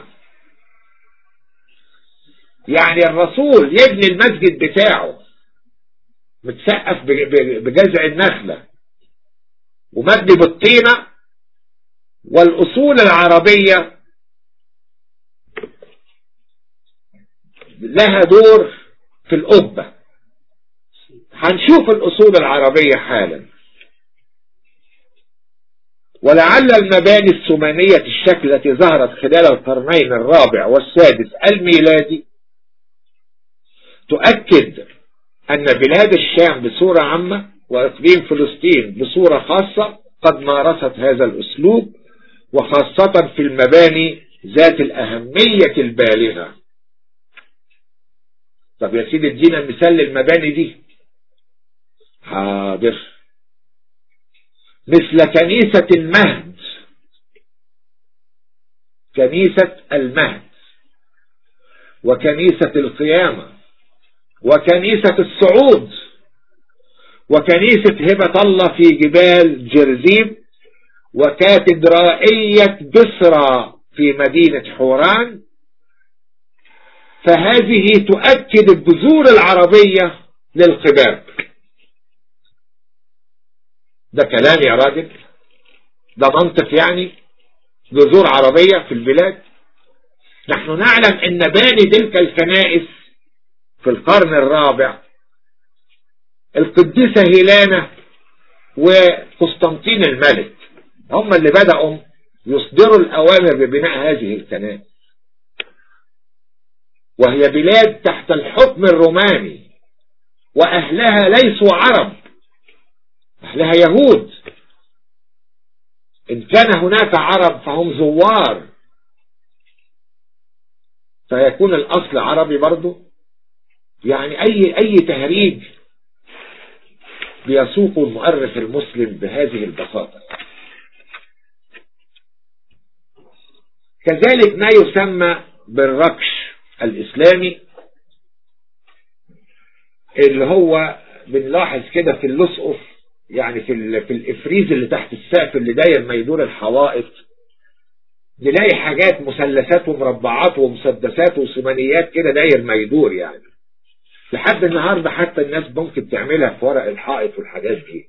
يعني الرسول يبني المسجد بتاعه متسقف بجذع النخلة ومبني بالطينة والأصول العربية لها دور في القبة هنشوف الأصول العربية حالا ولعل المباني السمانية الشكل التي ظهرت خلال القرنين الرابع والسادس الميلادي تؤكد أن بلاد الشام بصورة عامة وإقليم فلسطين بصورة خاصة قد مارست هذا الأسلوب وخاصة في المباني ذات الأهمية البالغة طب يا سيدي ادينا مثال للمباني دي حاضر مثل كنيسة المهد كنيسة المهد وكنيسة القيامة وكنيسة الصعود وكنيسة هبة الله في جبال جرزيم وكاتدرائية بسرى في مدينة حوران فهذه تؤكد الجذور العربية للقباب ده كلام يا راجل ده منطق يعني جذور عربية في البلاد نحن نعلم ان باني تلك الكنائس في القرن الرابع القديسة هيلانا وقسطنطين الملك هم اللي بدأوا يصدروا الأوامر ببناء هذه الكنائس وهي بلاد تحت الحكم الروماني وأهلها ليسوا عرب أهلها يهود إن كان هناك عرب فهم زوار فيكون الأصل عربي برضه يعني أي أي تهريج بيسوق المؤرخ المسلم بهذه البساطة كذلك ما يسمى بالركش الإسلامي اللي هو بنلاحظ كده في اللصقف يعني في في الإفريز اللي تحت السقف اللي داير ما يدور الحوائط نلاقي حاجات مثلثات ومربعات ومسدسات وثمانيات كده داير ما يدور يعني لحد النهارده حتى الناس ممكن تعملها في ورق الحائط والحاجات دي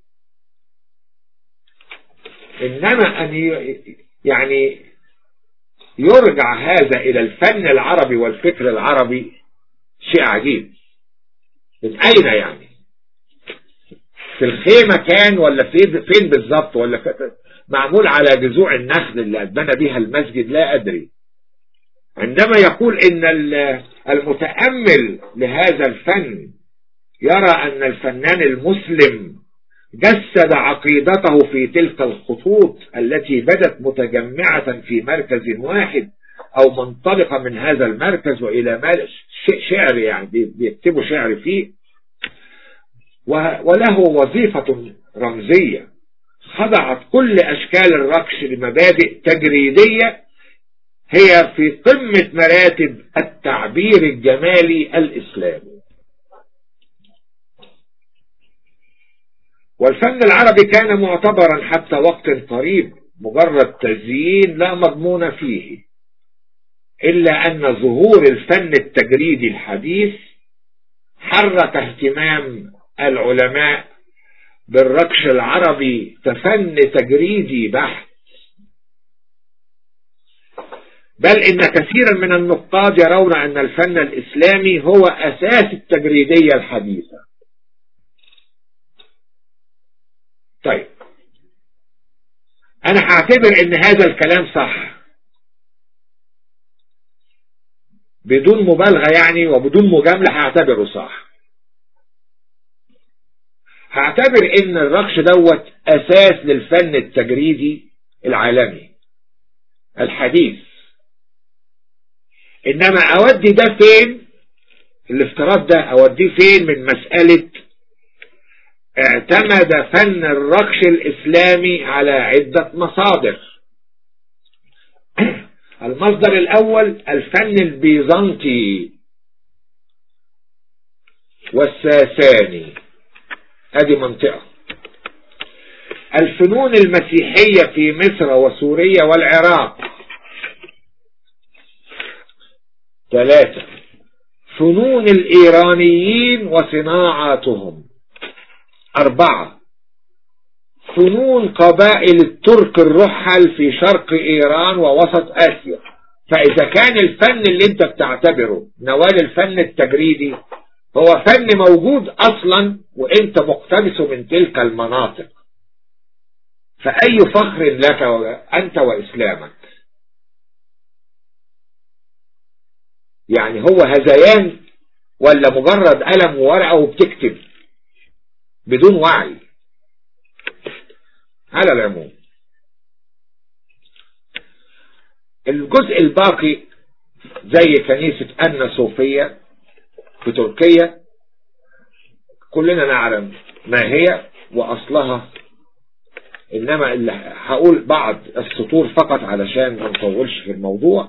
انما ان يعني يرجع هذا الى الفن العربي والفكر العربي شيء عجيب من اين يعني في الخيمة كان ولا فين فين بالظبط ولا معمول على جذوع النخل اللي اتبنى بها المسجد لا ادري عندما يقول ان المتأمل لهذا الفن يرى ان الفنان المسلم جسد عقيدته في تلك الخطوط التي بدت متجمعة في مركز واحد او منطلقة من هذا المركز والى شعر يعني بيكتبوا شعر فيه وله وظيفة رمزية خضعت كل اشكال الرقش لمبادئ تجريدية هي في قمة مراتب التعبير الجمالي الإسلامي والفن العربي كان معتبرا حتى وقت قريب مجرد تزيين لا مضمون فيه إلا أن ظهور الفن التجريدي الحديث حرك اهتمام العلماء بالركش العربي كفن تجريدي بحت بل إن كثيرا من النقاد يرون أن الفن الإسلامي هو أساس التجريدية الحديثة طيب أنا هعتبر أن هذا الكلام صح بدون مبالغة يعني وبدون مجاملة هعتبره صح هعتبر ان الرقش دوت اساس للفن التجريدي العالمي الحديث انما اودي ده فين الافتراض ده اوديه فين من مسألة اعتمد فن الرقش الاسلامي على عدة مصادر المصدر الاول الفن البيزنطي والساساني هذه منطقة الفنون المسيحية في مصر وسوريا والعراق ثلاثة فنون الإيرانيين وصناعاتهم أربعة فنون قبائل الترك الرحل في شرق إيران ووسط آسيا فإذا كان الفن اللي انت بتعتبره نوال الفن التجريدي هو فن موجود أصلا وانت مقتبس من تلك المناطق فأي فخر لك أنت وإسلامك يعني هو هذيان ولا مجرد قلم وورقة وبتكتب بدون وعي على العموم الجزء الباقي زي كنيسة أن صوفية في تركيا كلنا نعلم ما هي وأصلها إنما اللي هقول بعض السطور فقط علشان ما نطولش في الموضوع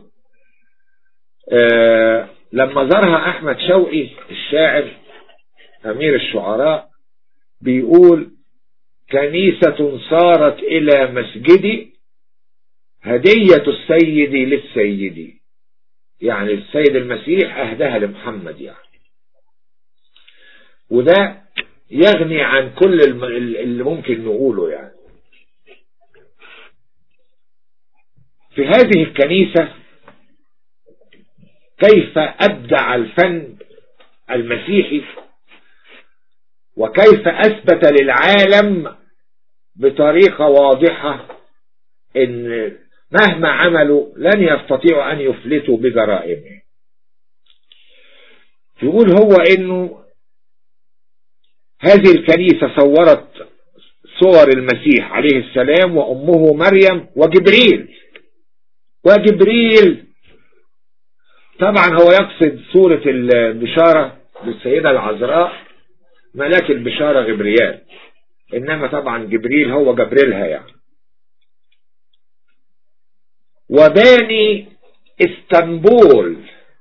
آه لما زارها أحمد شوقي الشاعر أمير الشعراء بيقول كنيسة صارت إلى مسجدي هدية السيد للسيد يعني السيد المسيح أهدها لمحمد يعني وده يغني عن كل اللي ممكن نقوله يعني في هذه الكنيسة كيف أبدع الفن المسيحي وكيف أثبت للعالم بطريقة واضحة إن مهما عملوا لن يستطيعوا أن يفلتوا بجرائمهم يقول هو إنه هذه الكنيسة صورت صور المسيح عليه السلام وأمه مريم وجبريل وجبريل طبعا هو يقصد سورة البشارة للسيدة العذراء ملاك البشارة غبريال إنما طبعا جبريل هو جبريلها يعني وباني اسطنبول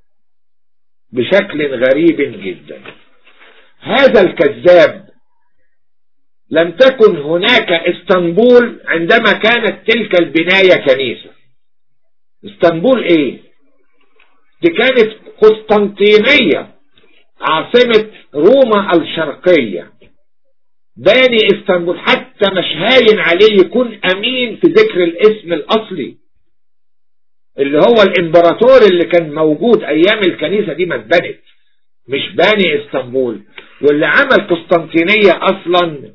بشكل غريب جدا هذا الكذاب لم تكن هناك اسطنبول عندما كانت تلك البناية كنيسة اسطنبول ايه دي كانت قسطنطينية عاصمة روما الشرقية باني اسطنبول حتى مش هاين عليه يكون امين في ذكر الاسم الاصلي اللي هو الامبراطور اللي كان موجود ايام الكنيسة دي ما اتبنت مش باني اسطنبول واللي عمل قسطنطينية اصلا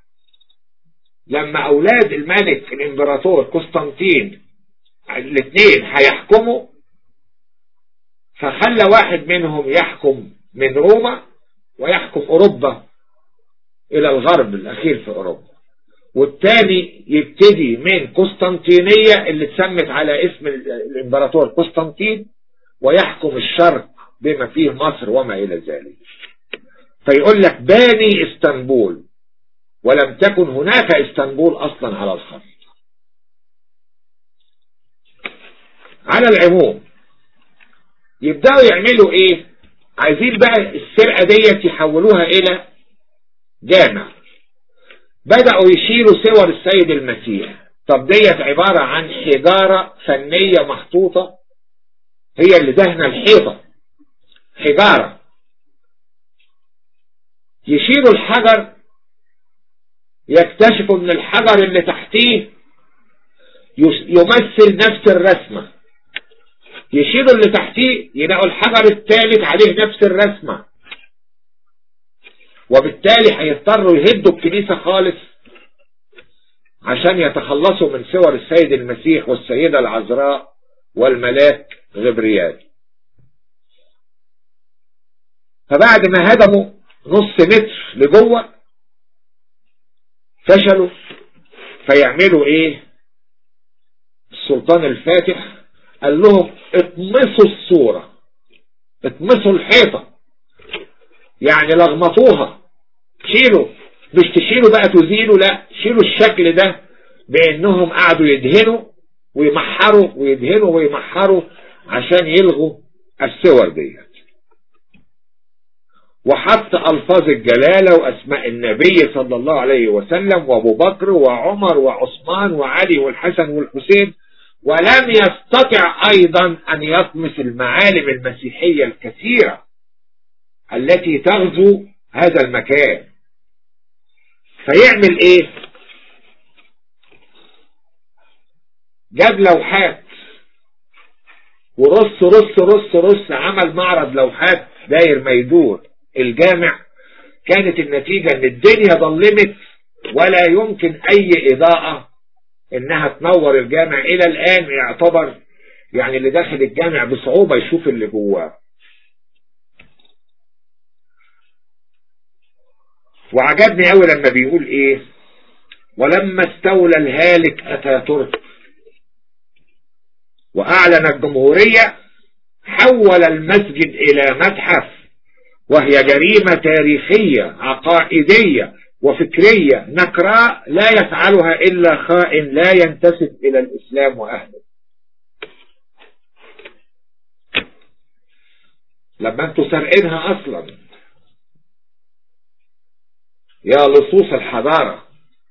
لما اولاد الملك الامبراطور قسطنطين الاثنين هيحكموا فخلى واحد منهم يحكم من روما ويحكم اوروبا الى الغرب الاخير في اوروبا والتاني يبتدي من قسطنطينية اللي اتسمت على اسم الامبراطور قسطنطين ويحكم الشرق بما فيه مصر وما الى ذلك فيقول لك باني اسطنبول ولم تكن هناك اسطنبول اصلا على الخط على العموم يبدأوا يعملوا ايه عايزين بقى السرقة ديت يحولوها الى جامع بدأوا يشيلوا صور السيد المسيح طب ديت عبارة عن حجارة فنية محطوطة هي اللي دهنا الحيطة حجارة يشيلوا الحجر يكتشفوا ان الحجر اللي تحتيه يمثل نفس الرسمة يشيلوا اللي تحتيه يلاقوا الحجر الثالث عليه نفس الرسمة وبالتالي هيضطروا يهدوا الكنيسة خالص عشان يتخلصوا من صور السيد المسيح والسيدة العذراء والملاك غبريال فبعد ما هدموا نص متر لجوه فشلوا فيعملوا ايه السلطان الفاتح قال لهم اطمسوا الصورة اطمسوا الحيطة يعني لغمطوها شيلوا مش تشيلوا بقى تزيلوا لا شيلوا الشكل ده بانهم قعدوا يدهنوا ويمحروا ويدهنوا ويمحروا عشان يلغوا الصور ديت وحط ألفاظ الجلالة وأسماء النبي صلى الله عليه وسلم وأبو بكر وعمر وعثمان وعلي والحسن والحسين ولم يستطع أيضا أن يطمس المعالم المسيحية الكثيرة التي تغزو هذا المكان فيعمل ايه جاب لوحات ورص رص رص رص عمل معرض لوحات داير ما يدور الجامع كانت النتيجة ان الدنيا ظلمت ولا يمكن اي اضاءة انها تنور الجامع الى الان يعتبر يعني اللي داخل الجامع بصعوبة يشوف اللي جواه وعجبني قوي لما بيقول ايه ولما استولى الهالك اتاتورك واعلن الجمهورية حول المسجد الى متحف وهي جريمة تاريخية عقائدية وفكرية نكراء لا يفعلها إلا خائن لا ينتسب إلى الإسلام وأهله لما انتوا سارقينها أصلا يا لصوص الحضارة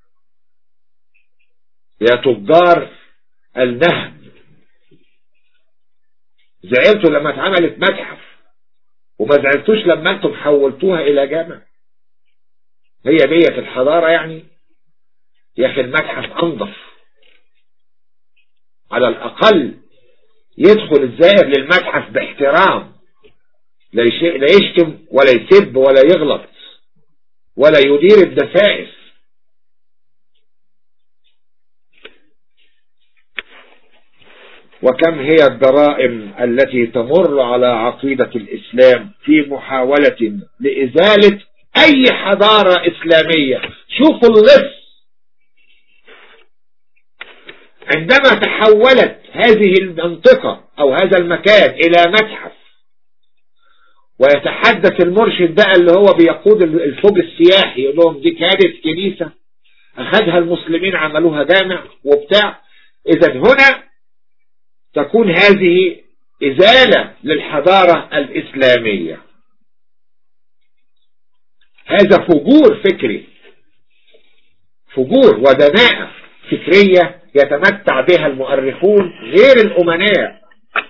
يا تجار النهب زعلتوا لما اتعملت متحف وما زعلتوش لما انتم حولتوها الى جامع هي ديت الحضارة يعني يا اخي المتحف انضف على الاقل يدخل الزائر للمتحف باحترام لا يشتم ولا يسب ولا يغلط ولا يدير الدسائس وكم هي الجرائم التي تمر على عقيدة الإسلام في محاولة لإزالة أي حضارة إسلامية شوفوا اللص عندما تحولت هذه المنطقة أو هذا المكان إلى متحف ويتحدث المرشد بقى اللي هو بيقود الفوج السياحي يقول لهم دي كانت كنيسة أخذها المسلمين عملوها جامع وبتاع إذا هنا تكون هذه إزالة للحضارة الإسلامية هذا فجور فكري فجور ودناءة فكرية يتمتع بها المؤرخون غير الأمناء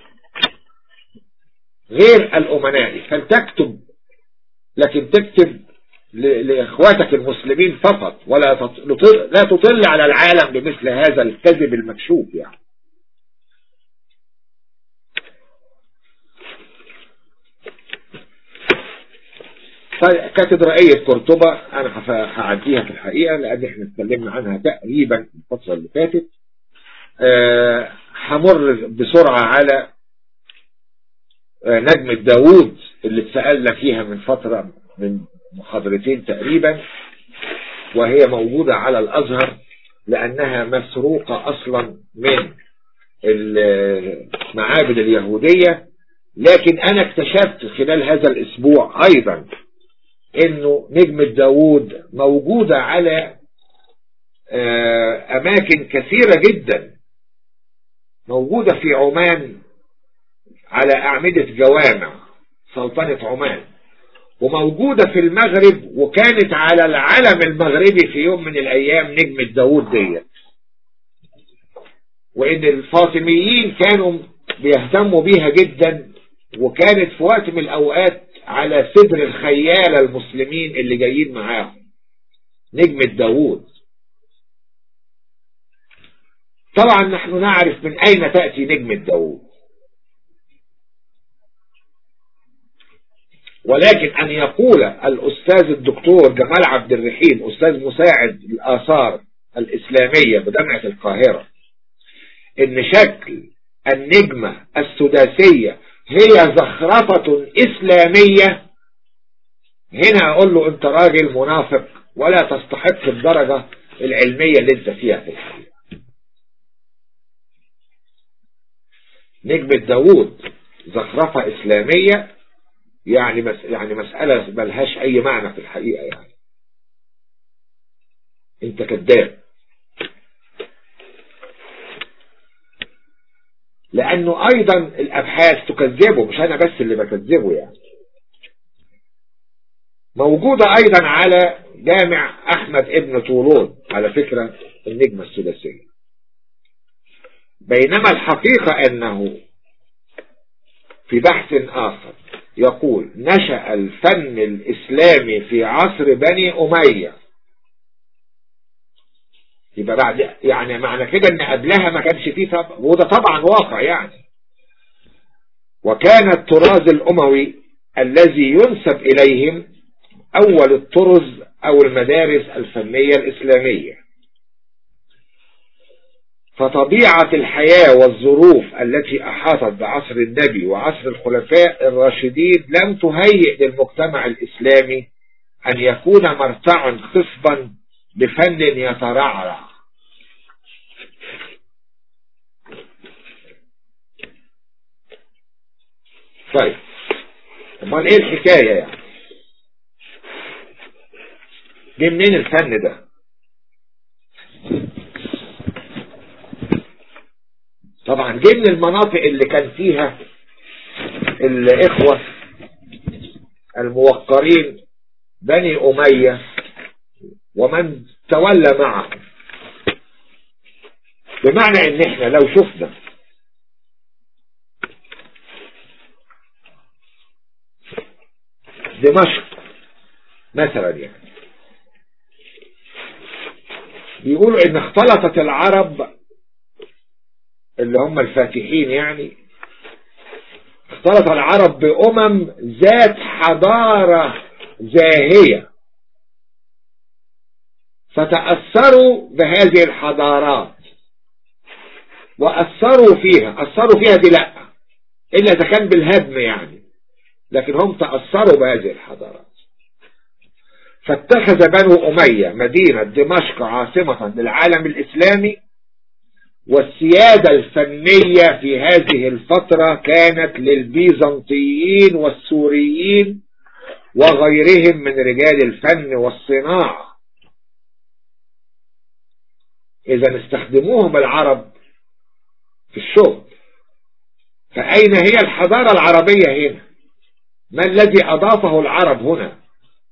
غير الأمناء فلتكتب لكن تكتب لإخواتك المسلمين فقط ولا لا تطل على العالم بمثل هذا الكذب المكشوف يعني كاتدرائية قرطبة أنا هعديها في الحقيقة لأن احنا اتكلمنا عنها تقريبا الفترة اللي فاتت همر بسرعة على نجمة داوود اللي اتسألنا فيها من فترة من محاضرتين تقريبا وهي موجودة على الأزهر لأنها مسروقة أصلا من المعابد اليهودية لكن أنا اكتشفت خلال هذا الأسبوع أيضا انه نجمة داوود موجودة على اماكن كثيرة جدا موجودة في عمان على اعمدة جوامع سلطنة عمان وموجودة في المغرب وكانت على العلم المغربي في يوم من الايام نجمة داوود ديت وان الفاطميين كانوا بيهتموا بيها جدا وكانت في وقت من الاوقات على صدر الخيالة المسلمين اللي جايين معاهم نجمة داوود طبعا نحن نعرف من أين تأتي نجمة داوود ولكن أن يقول الأستاذ الدكتور جمال عبد الرحيم أستاذ مساعد الآثار الإسلامية بجامعة القاهرة إن شكل النجمة السداسية هي زخرفة إسلامية هنا أقول له أنت راجل منافق ولا تستحق الدرجة العلمية اللي أنت فيها في الحقيقة نجمة داوود زخرفة إسلامية يعني مس يعني مسألة ملهاش أي معنى في الحقيقة يعني أنت كذاب لأنه أيضا الأبحاث تكذبه مش أنا بس اللي بكذبه يعني موجودة أيضا على جامع أحمد ابن طولون على فكرة النجمة الثلاثية بينما الحقيقة أنه في بحث آخر يقول نشأ الفن الإسلامي في عصر بني أمية يبقى بعد يعني معنى كده ان قبلها ما كانش فيه طب وده طبعا واقع يعني وكان الطراز الأموي الذي ينسب إليهم أول الطرز أو المدارس الفنية الإسلامية فطبيعة الحياة والظروف التي أحاطت بعصر النبي وعصر الخلفاء الراشدين لم تهيئ للمجتمع الإسلامي أن يكون مرتعا خصبا بفن يترعرع طيب امال ايه الحكاية يعني جه منين الفن ده طبعا جه من المناطق اللي كان فيها الاخوة الموقرين بني امية ومن تولى معه بمعنى ان احنا لو شفنا دمشق مثلا يعني بيقولوا ان اختلطت العرب اللي هم الفاتحين يعني اختلط العرب بأمم ذات حضارة زاهية فتأثروا بهذه الحضارات وأثروا فيها أثروا فيها دي لا إلا إذا كان بالهدم يعني لكن هم تأثروا بهذه الحضارات فاتخذ بنو أمية مدينة دمشق عاصمة للعالم الإسلامي والسيادة الفنية في هذه الفترة كانت للبيزنطيين والسوريين وغيرهم من رجال الفن والصناعة إذا استخدموهم العرب في الشغل فأين هي الحضارة العربية هنا ما الذي أضافه العرب هنا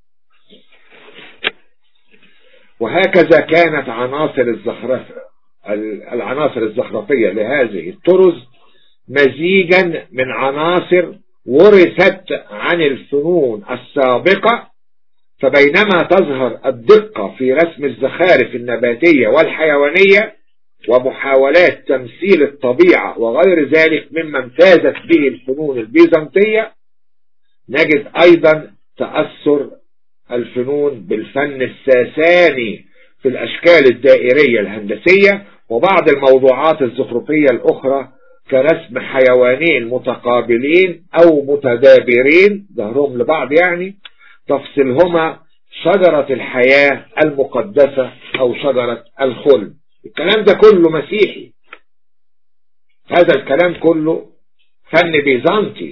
وهكذا كانت عناصر الزخرفة العناصر الزخرفية لهذه الطرز مزيجا من عناصر ورثت عن الفنون السابقة فبينما تظهر الدقة في رسم الزخارف النباتية والحيوانية ومحاولات تمثيل الطبيعة وغير ذلك مما امتازت به الفنون البيزنطية نجد أيضا تأثر الفنون بالفن الساساني في الأشكال الدائرية الهندسية وبعض الموضوعات الزخرفية الأخرى كرسم حيوانين متقابلين أو متدابرين ظهرهم لبعض يعني تفصلهما شجرة الحياة المقدسة أو شجرة الخلد الكلام ده كله مسيحي هذا الكلام كله فن بيزنطي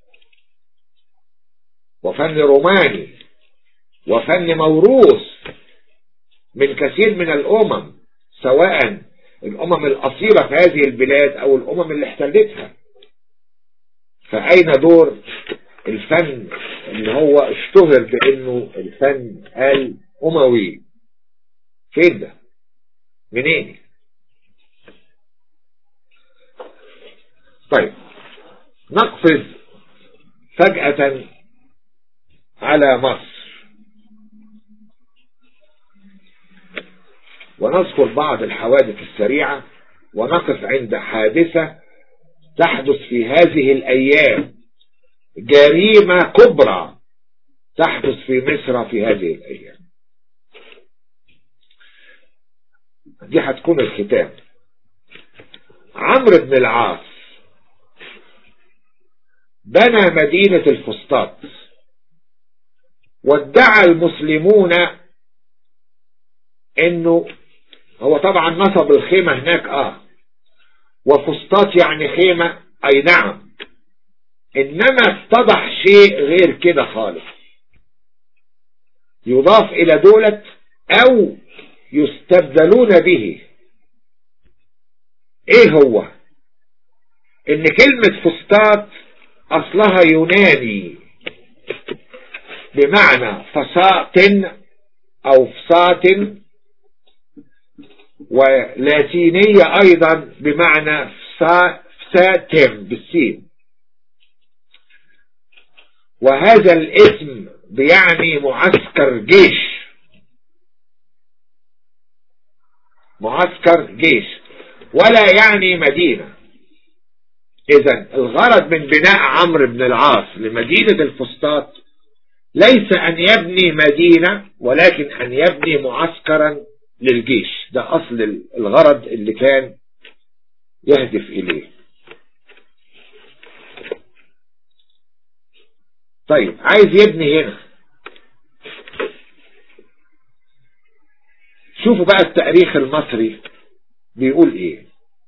وفن روماني وفن موروث من كثير من الأمم سواء الأمم الأصيلة في هذه البلاد أو الأمم اللي احتلتها فأين دور الفن اللي هو اشتهر بأنه الفن الأموي فين ده منين طيب نقفز فجأة على مصر ونذكر بعض الحوادث السريعة ونقف عند حادثة تحدث في هذه الأيام جريمة كبرى تحدث في مصر في هذه الأيام دي هتكون الختام عمرو بن العاص بنى مدينة الفسطاط وادعى المسلمون انه هو طبعا نصب الخيمة هناك اه وفسطاط يعني خيمة اي نعم انما اتضح شيء غير كده خالص يضاف الى دولة او يستبدلون به ايه هو ان كلمة فسطاط اصلها يوناني بمعنى فساط او فساط ولاتينية ايضا بمعنى فساتم بالسين وهذا الاسم بيعني معسكر جيش معسكر جيش ولا يعني مدينة اذا الغرض من بناء عمرو بن العاص لمدينة الفسطاط ليس ان يبني مدينة ولكن ان يبني معسكرا للجيش ده اصل الغرض اللي كان يهدف اليه طيب عايز يبني هنا شوفوا بقى التاريخ المصري بيقول ايه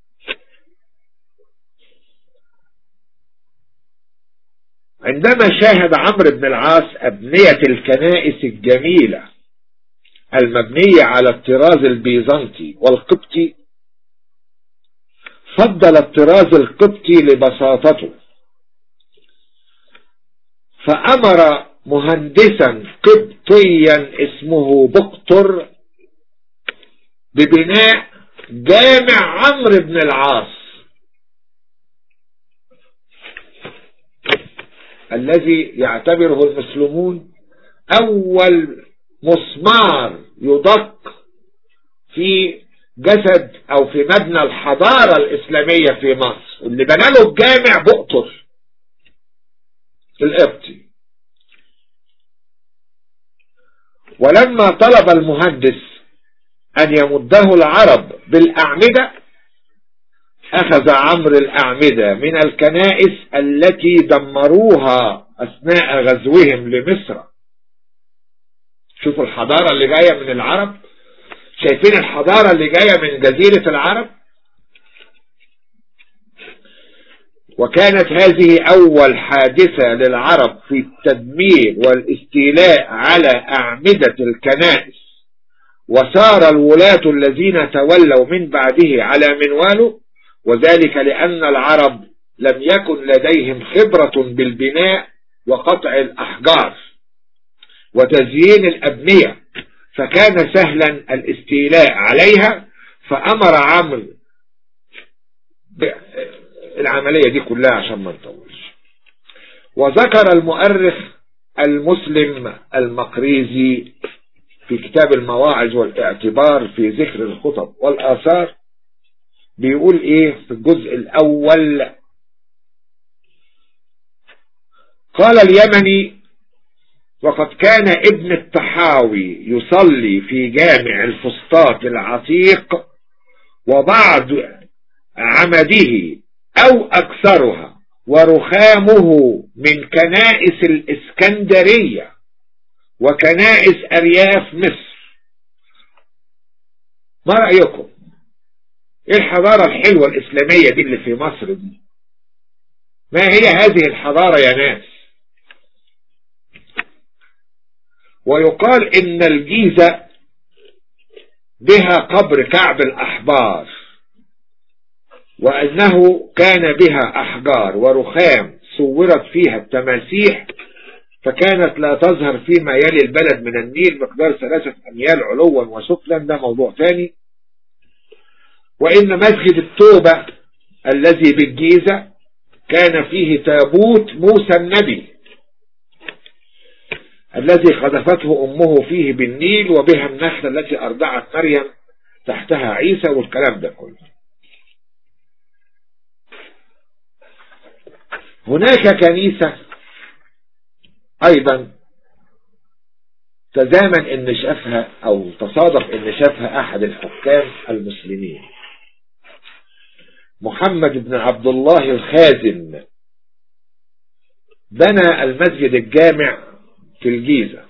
عندما شاهد عمرو بن العاص أبنية الكنائس الجميلة المبنية على الطراز البيزنطي والقبطي فضل الطراز القبطي لبساطته فأمر مهندسا قبطيا اسمه بقطر ببناء جامع عمرو بن العاص الذي يعتبره المسلمون أول مسمار يدق في جسد أو في مبنى الحضارة الإسلامية في مصر اللي بنى له الجامع بقطر القبطي ولما طلب المهندس أن يمده العرب بالأعمدة أخذ عمرو الأعمدة من الكنائس التي دمروها أثناء غزوهم لمصر شوفوا الحضارة اللي جاية من العرب شايفين الحضارة اللي جاية من جزيرة العرب وكانت هذه أول حادثة للعرب في التدمير والاستيلاء على أعمدة الكنائس وسار الولاة الذين تولوا من بعده على منواله وذلك لأن العرب لم يكن لديهم خبرة بالبناء وقطع الأحجار وتزيين الأبنية فكان سهلا الاستيلاء عليها فأمر عمرو العملية دي كلها عشان ما نطولش وذكر المؤرخ المسلم المقريزي في كتاب المواعظ والاعتبار في ذكر الخطب والآثار بيقول ايه في الجزء الاول قال اليمني وقد كان ابن الطحاوي يصلي في جامع الفسطاط العتيق وبعض عمده او اكثرها ورخامه من كنائس الاسكندرية وكنائس ارياف مصر ما رأيكم ايه الحضارة الحلوة الاسلامية دي اللي في مصر دي ما هي هذه الحضارة يا ناس ويقال ان الجيزة بها قبر كعب الاحبار وانه كان بها احجار ورخام صورت فيها التماسيح فكانت لا تظهر فيما يلي البلد من النيل مقدار ثلاثة اميال علوا وسفلا ده موضوع ثاني وإن مسجد التوبة الذي بالجيزة كان فيه تابوت موسى النبي الذي قذفته أمه فيه بالنيل وبها النخلة التي أرضعت مريم تحتها عيسى والكلام ده كله هناك كنيسة أيضا تزامن ان شافها او تصادف ان شافها احد الحكام المسلمين محمد بن عبد الله الخازن بنى المسجد الجامع في الجيزة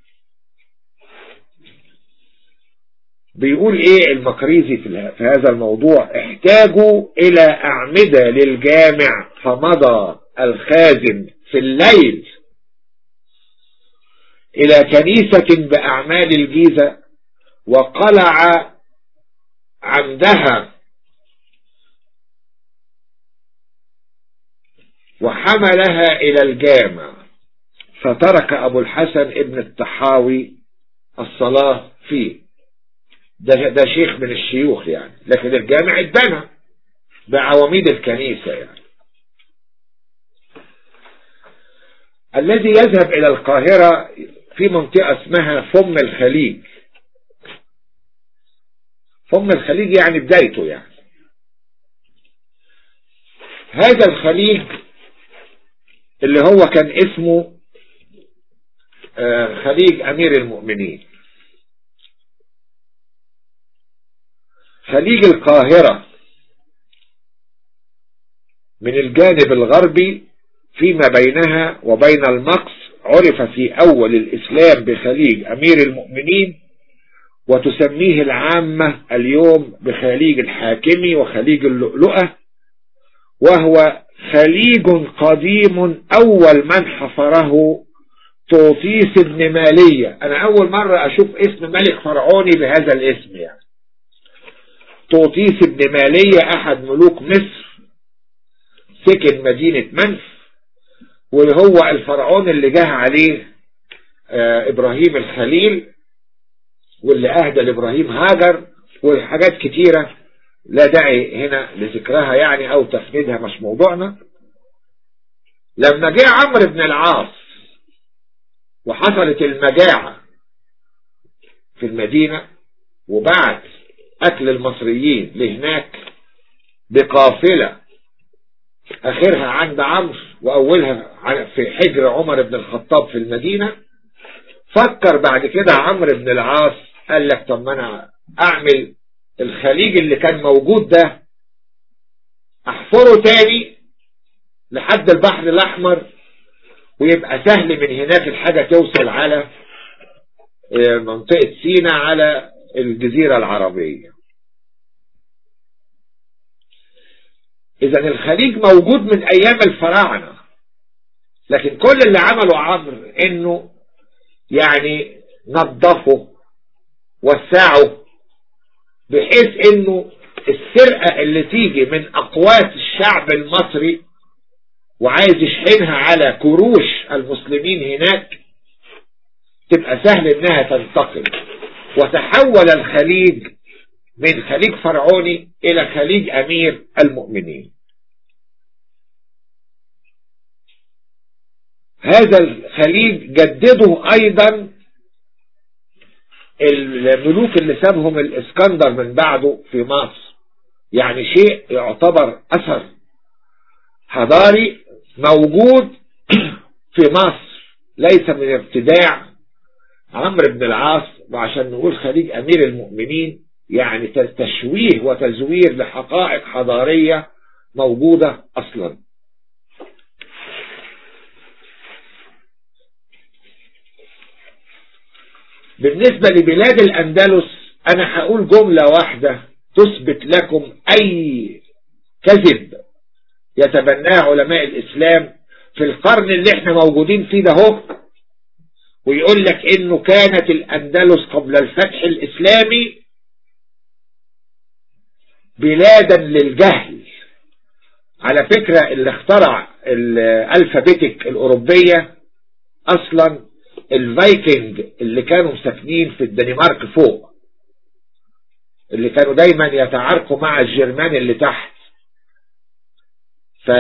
بيقول ايه المقريزي في هذا الموضوع احتاجوا الى اعمدة للجامع فمضى الخازن في الليل الى كنيسة باعمال الجيزة وقلع عمدها وحملها إلى الجامع فترك أبو الحسن ابن الطحاوي الصلاة فيه ده, ده شيخ من الشيوخ يعني لكن الجامع اتبنى بعواميد الكنيسة يعني الذي يذهب إلى القاهرة في منطقة اسمها فم الخليج هم الخليج يعني بدايته يعني هذا الخليج اللي هو كان اسمه خليج أمير المؤمنين خليج القاهرة من الجانب الغربي فيما بينها وبين المقص عرف في أول الإسلام بخليج أمير المؤمنين وتسميه العامة اليوم بخليج الحاكمي وخليج اللؤلؤة وهو خليج قديم أول من حفره توطيس بن مالية أنا أول مرة أشوف اسم ملك فرعوني بهذا الاسم يعني توطيس بن مالية أحد ملوك مصر سكن مدينة منف وهو الفرعون اللي جه عليه آه إبراهيم الخليل واللي أهدى لإبراهيم هاجر وحاجات كتيرة لا داعي هنا لذكرها يعني أو تفنيدها مش موضوعنا لما جه عمرو بن العاص وحصلت المجاعة في المدينة وبعت أكل المصريين لهناك بقافلة آخرها عند عمرو وأولها في حجر عمر بن الخطاب في المدينة فكر بعد كده عمرو بن العاص قال لك طب ما أنا أعمل الخليج اللي كان موجود ده أحفره تاني لحد البحر الأحمر ويبقى سهل من هناك الحاجة توصل على منطقة سينا على الجزيرة العربية إذا الخليج موجود من أيام الفراعنة لكن كل اللي عمله عمرو إنه يعني نظفه وسعه بحيث إنه السرقة اللي تيجي من أقوات الشعب المصري وعايز يشحنها على كروش المسلمين هناك تبقى سهل انها تنتقل وتحول الخليج من خليج فرعوني الى خليج امير المؤمنين هذا الخليج جدده ايضا الملوك اللي سابهم الاسكندر من بعده في مصر يعني شيء يعتبر اثر حضاري موجود في مصر ليس من ابتداع عمرو بن العاص وعشان نقول خليج امير المؤمنين يعني تشويه وتزوير لحقائق حضارية موجودة اصلا بالنسبة لبلاد الاندلس انا هقول جملة واحدة تثبت لكم اي كذب يتبناه علماء الإسلام في القرن اللي احنا موجودين فيه ده هو ويقول لك انه كانت الأندلس قبل الفتح الإسلامي بلادا للجهل على فكرة اللي اخترع الألفابيتك الأوروبية أصلا الفايكنج اللي كانوا ساكنين في الدنمارك فوق اللي كانوا دايما يتعاركوا مع الجرمان اللي تحت ف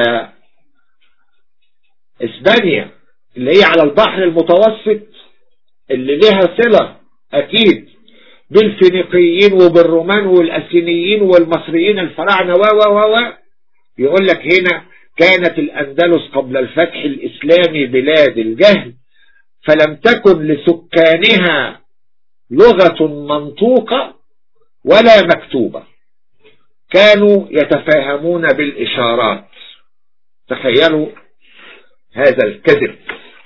اسبانيا اللي هي على البحر المتوسط اللي لها صلة اكيد بالفينيقيين وبالرومان والاسينيين والمصريين الفراعنة و و و يقول لك هنا كانت الاندلس قبل الفتح الاسلامي بلاد الجهل فلم تكن لسكانها لغة منطوقة ولا مكتوبة كانوا يتفاهمون بالإشارات تخيلوا هذا الكذب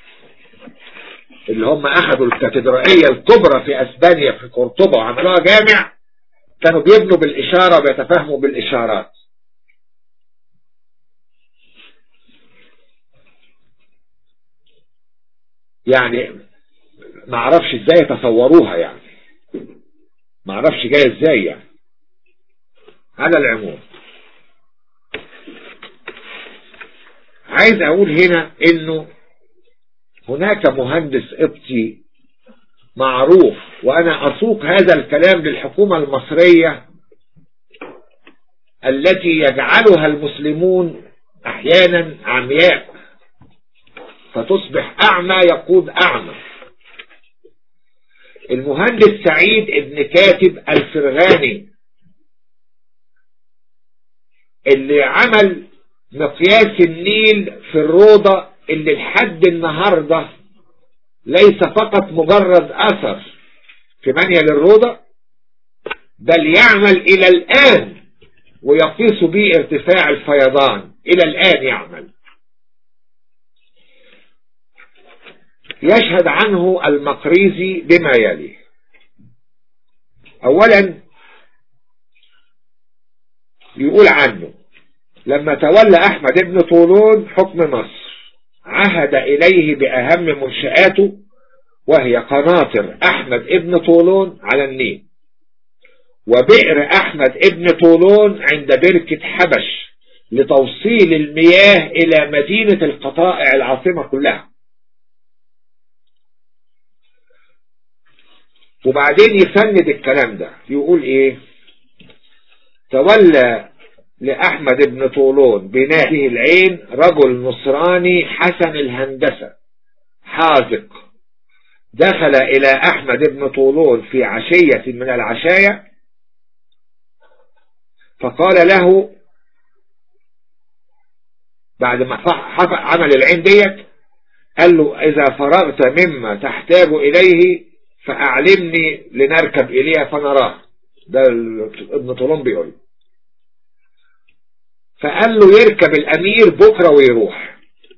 اللي هم أخذوا الكاتدرائية الكبرى في أسبانيا في قرطبة وعملوها جامع كانوا بيبنوا بالإشارة وبيتفاهموا بالإشارات يعني ما اعرفش ازاي تصوروها يعني ما اعرفش جايه ازاي يعني على العموم عايز اقول هنا انه هناك مهندس قبطي معروف وانا اسوق هذا الكلام للحكومة المصرية التي يجعلها المسلمون احيانا عمياء فتصبح اعمى يقود اعمى المهندس سعيد ابن كاتب الفرغاني اللي عمل مقياس النيل في الروضة اللي لحد النهاردة ليس فقط مجرد أثر في منيا للروضة بل يعمل إلى الآن ويقيس به ارتفاع الفيضان إلى الآن يعمل يشهد عنه المقريزي بما يلي أولا يقول عنه لما تولى أحمد ابن طولون حكم مصر عهد إليه بأهم منشآته وهي قناطر أحمد ابن طولون على النيل وبئر أحمد ابن طولون عند بركة حبش لتوصيل المياه إلى مدينة القطائع العاصمة كلها وبعدين يفند الكلام ده يقول ايه تولى لأحمد بن طولون بناء العين رجل نصراني حسن الهندسة حاذق دخل إلى أحمد بن طولون في عشية من العشايا فقال له بعد ما عمل العين ديت قال له إذا فرغت مما تحتاج إليه فأعلمني لنركب إليها فنراه ده ابن طولون بيقول فقال له يركب الأمير بكرة ويروح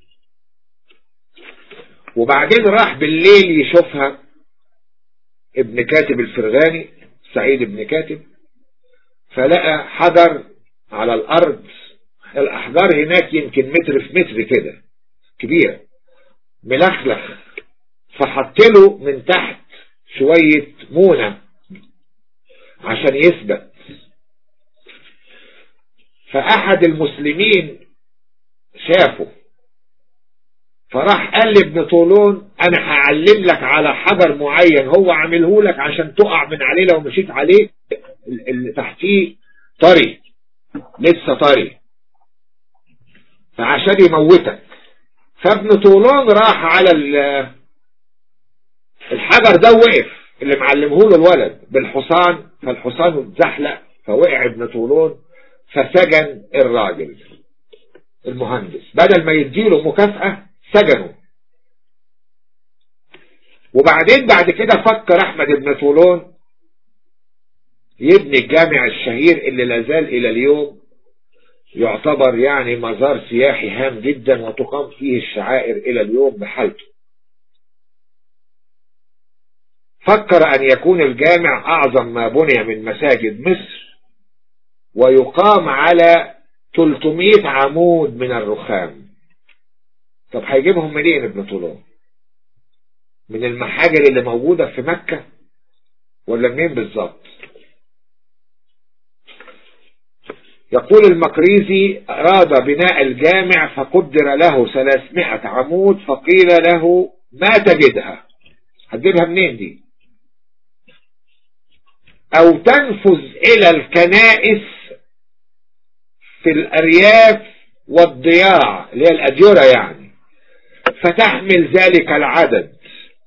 وبعدين راح بالليل يشوفها ابن كاتب الفرغاني سعيد ابن كاتب فلقى حجر على الأرض الأحجار هناك يمكن متر في متر كده كبيرة ملخلخ فحط له من تحت شوية مونة عشان يثبت فأحد المسلمين شافه فراح قال لابن طولون انا هعلم لك على حجر معين هو عامله لك عشان تقع من عليه لو مشيت عليه اللي تحتيه طري لسه طري فعشان يموتك فابن طولون راح على الحجر ده وقف اللي معلمه له الولد بالحصان فالحصان اتزحلق فوقع ابن طولون فسجن الراجل المهندس بدل ما يديله مكافأة سجنه وبعدين بعد كده فكر احمد بن طولون يبني الجامع الشهير اللي لازال الى اليوم يعتبر يعني مزار سياحي هام جدا وتقام فيه الشعائر الى اليوم بحالته فكر ان يكون الجامع اعظم ما بني من مساجد مصر ويقام على 300 عمود من الرخام طب هيجيبهم منين ابن طولون من المحاجر اللي موجودة في مكة ولا منين بالظبط يقول المقريزي أراد بناء الجامع فقدر له 300 عمود فقيل له ما تجدها هتجيبها منين دي أو تنفذ إلى الكنائس في الأرياف والضياع اللي هي الأديرة يعني فتحمل ذلك العدد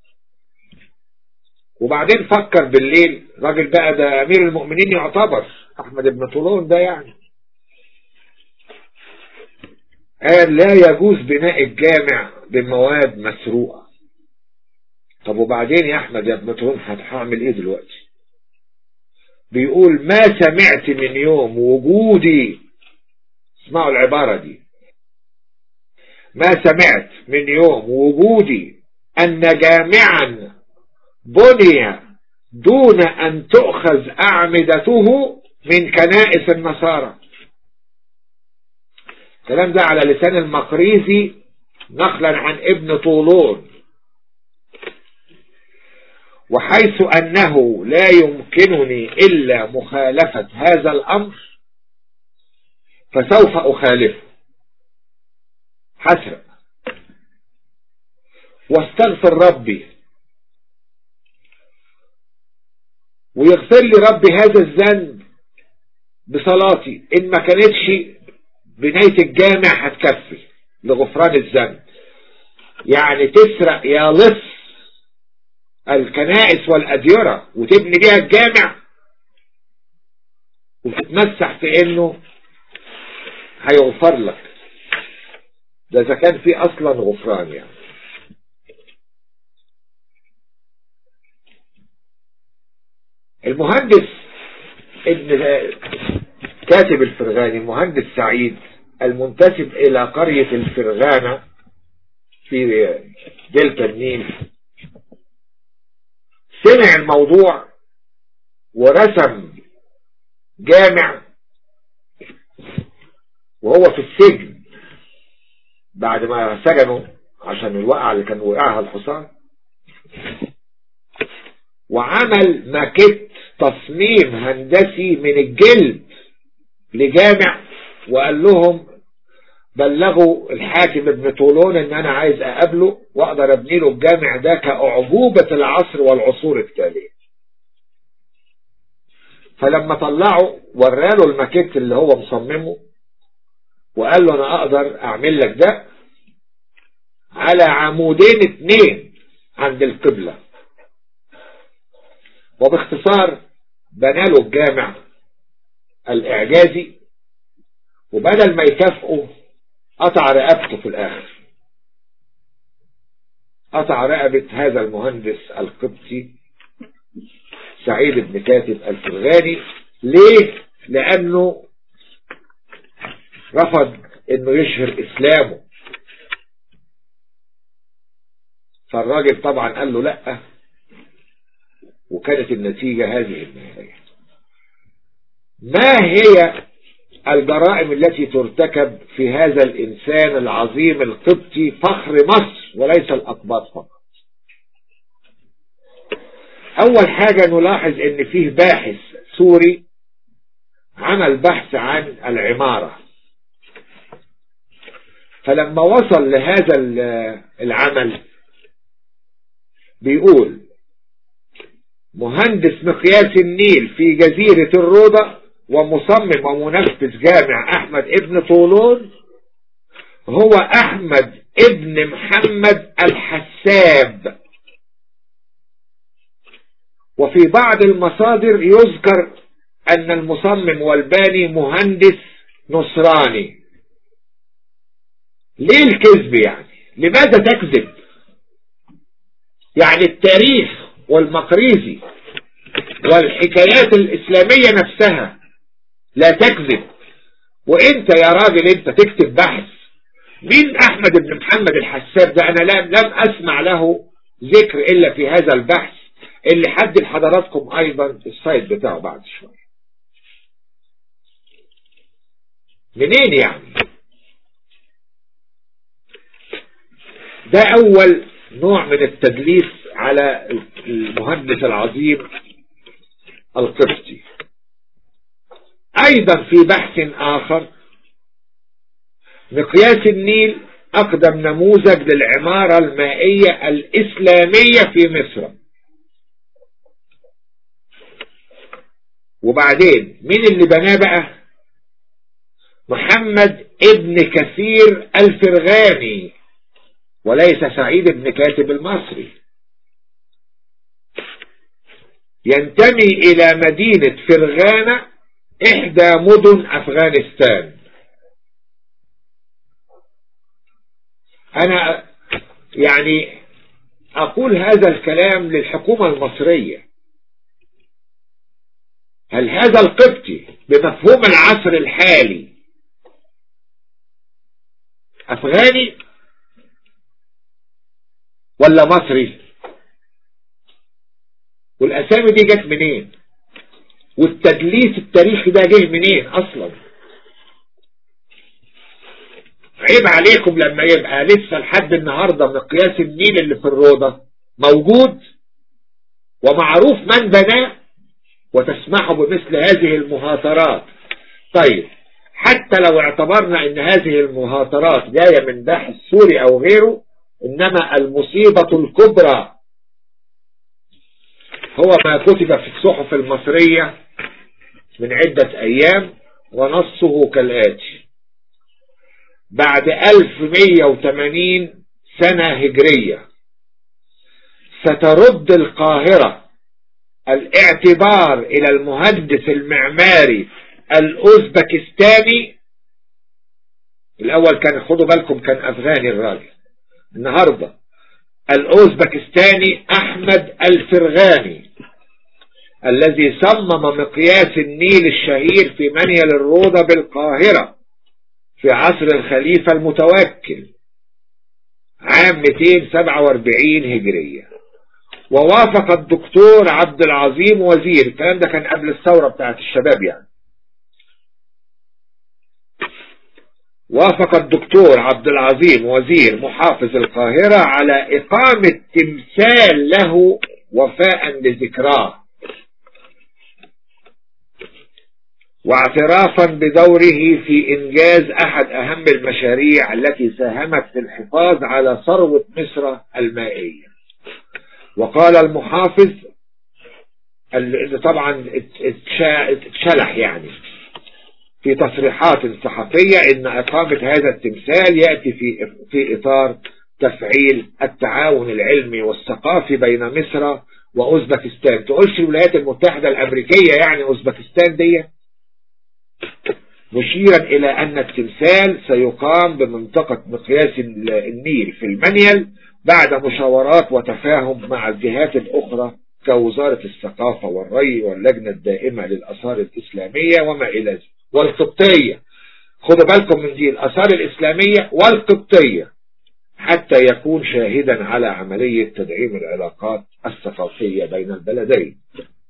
وبعدين فكر بالليل راجل بقى ده أمير المؤمنين يعتبر أحمد بن طولون ده يعني قال لا يجوز بناء الجامع بمواد مسروقة طب وبعدين يا أحمد يا ابن طولون هتعمل ايه دلوقتي بيقول ما سمعت من يوم وجودي اسمعوا العبارة دي ما سمعت من يوم وجودي أن جامعا بني دون أن تؤخذ أعمدته من كنائس النصارى الكلام ده على لسان المقريزي نقلا عن ابن طولون وحيث أنه لا يمكنني إلا مخالفة هذا الأمر فسوف أخالفه حسب واستغفر ربي ويغفر لي ربي هذا الذنب بصلاتي إن ما كانتش بناية الجامع هتكفي لغفران الذنب يعني تسرق يا لص الكنائس والأديرة وتبني بيها الجامع وتتمسح في انه هيغفر لك ده اذا كان في اصلا غفران يعني المهندس ابن كاتب الفرغاني المهندس سعيد المنتسب الى قرية الفرغانة في دلتا النيل سمع الموضوع ورسم جامع وهو في السجن بعد ما سجنوا عشان الوقعة اللي كان وقعها الحصان وعمل ماكيت تصميم هندسي من الجلد لجامع وقال لهم بلغوا الحاكم ابن طولون ان انا عايز اقابله واقدر ابني له الجامع ده كأعجوبة العصر والعصور التالية فلما طلعوا وراله الماكيت اللي هو مصممه وقال له انا اقدر اعمل لك ده على عمودين اتنين عند القبلة وباختصار بناله الجامع الاعجازي وبدل ما يكافئه قطع رقبته في الاخر قطع رقبة هذا المهندس القبطي سعيد بن كاتب الفرغاني ليه لانه رفض انه يشهر اسلامه فالراجل طبعا قال له لا وكانت النتيجة هذه النهاية ما هي الجرائم التي ترتكب في هذا الإنسان العظيم القبطي فخر مصر وليس الأقباط فقط أول حاجة نلاحظ أن فيه باحث سوري عمل بحث عن العمارة فلما وصل لهذا العمل بيقول مهندس مقياس النيل في جزيرة الروضة ومصمم ومنفذ جامع أحمد ابن طولون هو أحمد ابن محمد الحساب وفي بعض المصادر يذكر أن المصمم والباني مهندس نصراني ليه الكذب يعني لماذا تكذب يعني التاريخ والمقريزي والحكايات الإسلامية نفسها لا تكذب وانت يا راجل انت تكتب بحث مين احمد بن محمد الحساب ده انا لم, لم اسمع له ذكر الا في هذا البحث اللي حد لحضراتكم ايضا السايت بتاعه بعد شوية منين يعني ده اول نوع من التدليس على المهندس العظيم القبطي ايضا في بحث اخر مقياس النيل اقدم نموذج للعمارة المائية الاسلامية في مصر وبعدين مين اللي بناه بقى محمد ابن كثير الفرغاني وليس سعيد بن كاتب المصري ينتمي الى مدينة فرغانة احدى مدن افغانستان انا يعني اقول هذا الكلام للحكومة المصرية هل هذا القبطي بمفهوم العصر الحالي افغاني ولا مصري والاسامي دي جت منين والتدليس التاريخي ده جه منين اصلا عيب عليكم لما يبقى لسه لحد النهاردة مقياس النيل اللي في الروضة موجود ومعروف من بناه وتسمحوا بمثل هذه المهاترات طيب حتى لو اعتبرنا ان هذه المهاترات جاية من باحث سوري او غيره انما المصيبة الكبرى هو ما كتب في الصحف المصرية من عدة ايام ونصه كالآتي بعد 1180 سنة هجرية سترد القاهرة الاعتبار الى المهندس المعماري الاوزبكستاني الأول كان خدوا بالكم كان أفغاني الراجل النهاردة الأوزبكستاني أحمد الفرغاني الذي صمم مقياس النيل الشهير في منيل الروضة بالقاهرة في عصر الخليفة المتوكل عام 247 هجرية ووافق الدكتور عبد العظيم وزير الكلام ده كان قبل الثورة بتاعت الشباب يعني وافق الدكتور عبد العظيم وزير محافظ القاهرة على إقامة تمثال له وفاء لذكراه واعترافا بدوره في إنجاز أحد أهم المشاريع التي ساهمت في الحفاظ على ثروة مصر المائية وقال المحافظ اللي طبعا اتشلح يعني في تصريحات صحفية ان اقامة هذا التمثال يأتي في, في اطار تفعيل التعاون العلمي والثقافي بين مصر واوزبكستان تقولش الولايات المتحدة الامريكية يعني اوزبكستان دي مشيرا الى ان التمثال سيقام بمنطقة مقياس النيل في المنيل بعد مشاورات وتفاهم مع الجهات الاخرى كوزارة الثقافة والري واللجنة الدائمة للأثار الإسلامية وما إلى ذلك والقبطية خدوا بالكم من دي الأثار الإسلامية والقبطية حتى يكون شاهدا على عملية تدعيم العلاقات الثقافية بين البلدين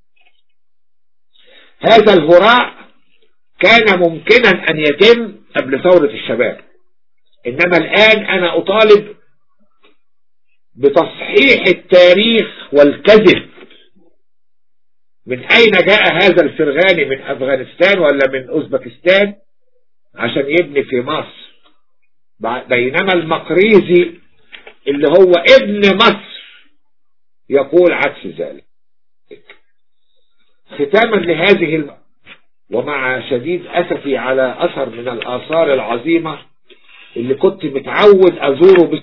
هذا الهراء كان ممكنا أن يتم قبل ثورة الشباب إنما الآن أنا أطالب بتصحيح التاريخ والكذب من أين جاء هذا الفرغاني من أفغانستان ولا من أوزبكستان عشان يبني في مصر بينما المقريزي اللي هو ابن مصر يقول عكس ذلك ختاما لهذه الم... ومع شديد أسفي على أثر من الآثار العظيمة اللي كنت متعود أزوره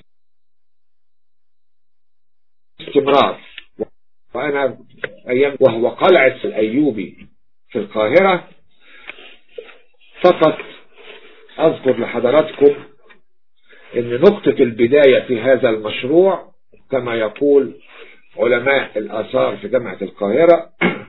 باستمرار وأنا أيام وهو قلعة الأيوبي في القاهرة فقط أذكر لحضراتكم أن نقطة البداية في هذا المشروع كما يقول علماء الآثار في جامعة القاهرة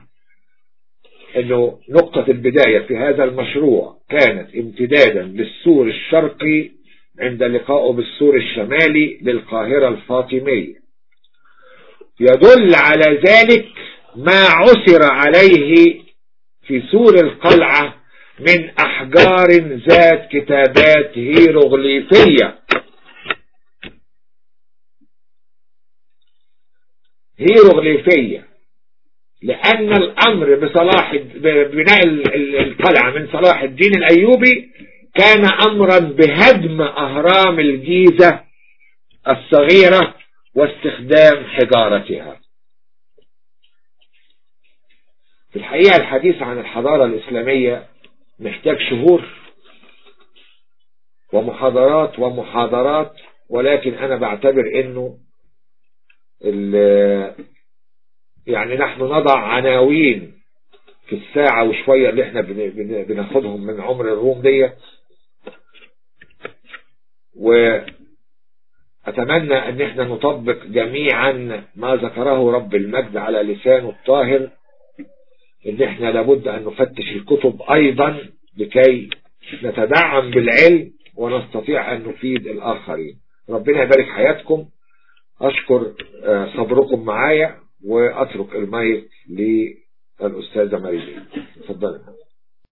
أنه نقطة البداية في هذا المشروع كانت امتدادا للسور الشرقي عند لقائه بالسور الشمالي للقاهرة الفاطمية يدل على ذلك ما عثر عليه في سور القلعة من أحجار ذات كتابات هيروغليفية هيروغليفية لأن الأمر بصلاح ببناء القلعة من صلاح الدين الأيوبي كان أمرا بهدم أهرام الجيزة الصغيرة واستخدام حجارتها في الحقيقة الحديث عن الحضارة الإسلامية محتاج شهور ومحاضرات ومحاضرات ولكن أنا بعتبر أنه يعني نحن نضع عناوين في الساعة وشوية اللي احنا بناخدهم من عمر الروم دي وأتمنى أن احنا نطبق جميعا ما ذكره رب المجد على لسانه الطاهر ان احنا لابد ان نفتش الكتب ايضا لكي نتدعم بالعلم ونستطيع ان نفيد الاخرين ربنا يبارك حياتكم اشكر صبركم معايا واترك المايك للاستاذة مريم تفضلي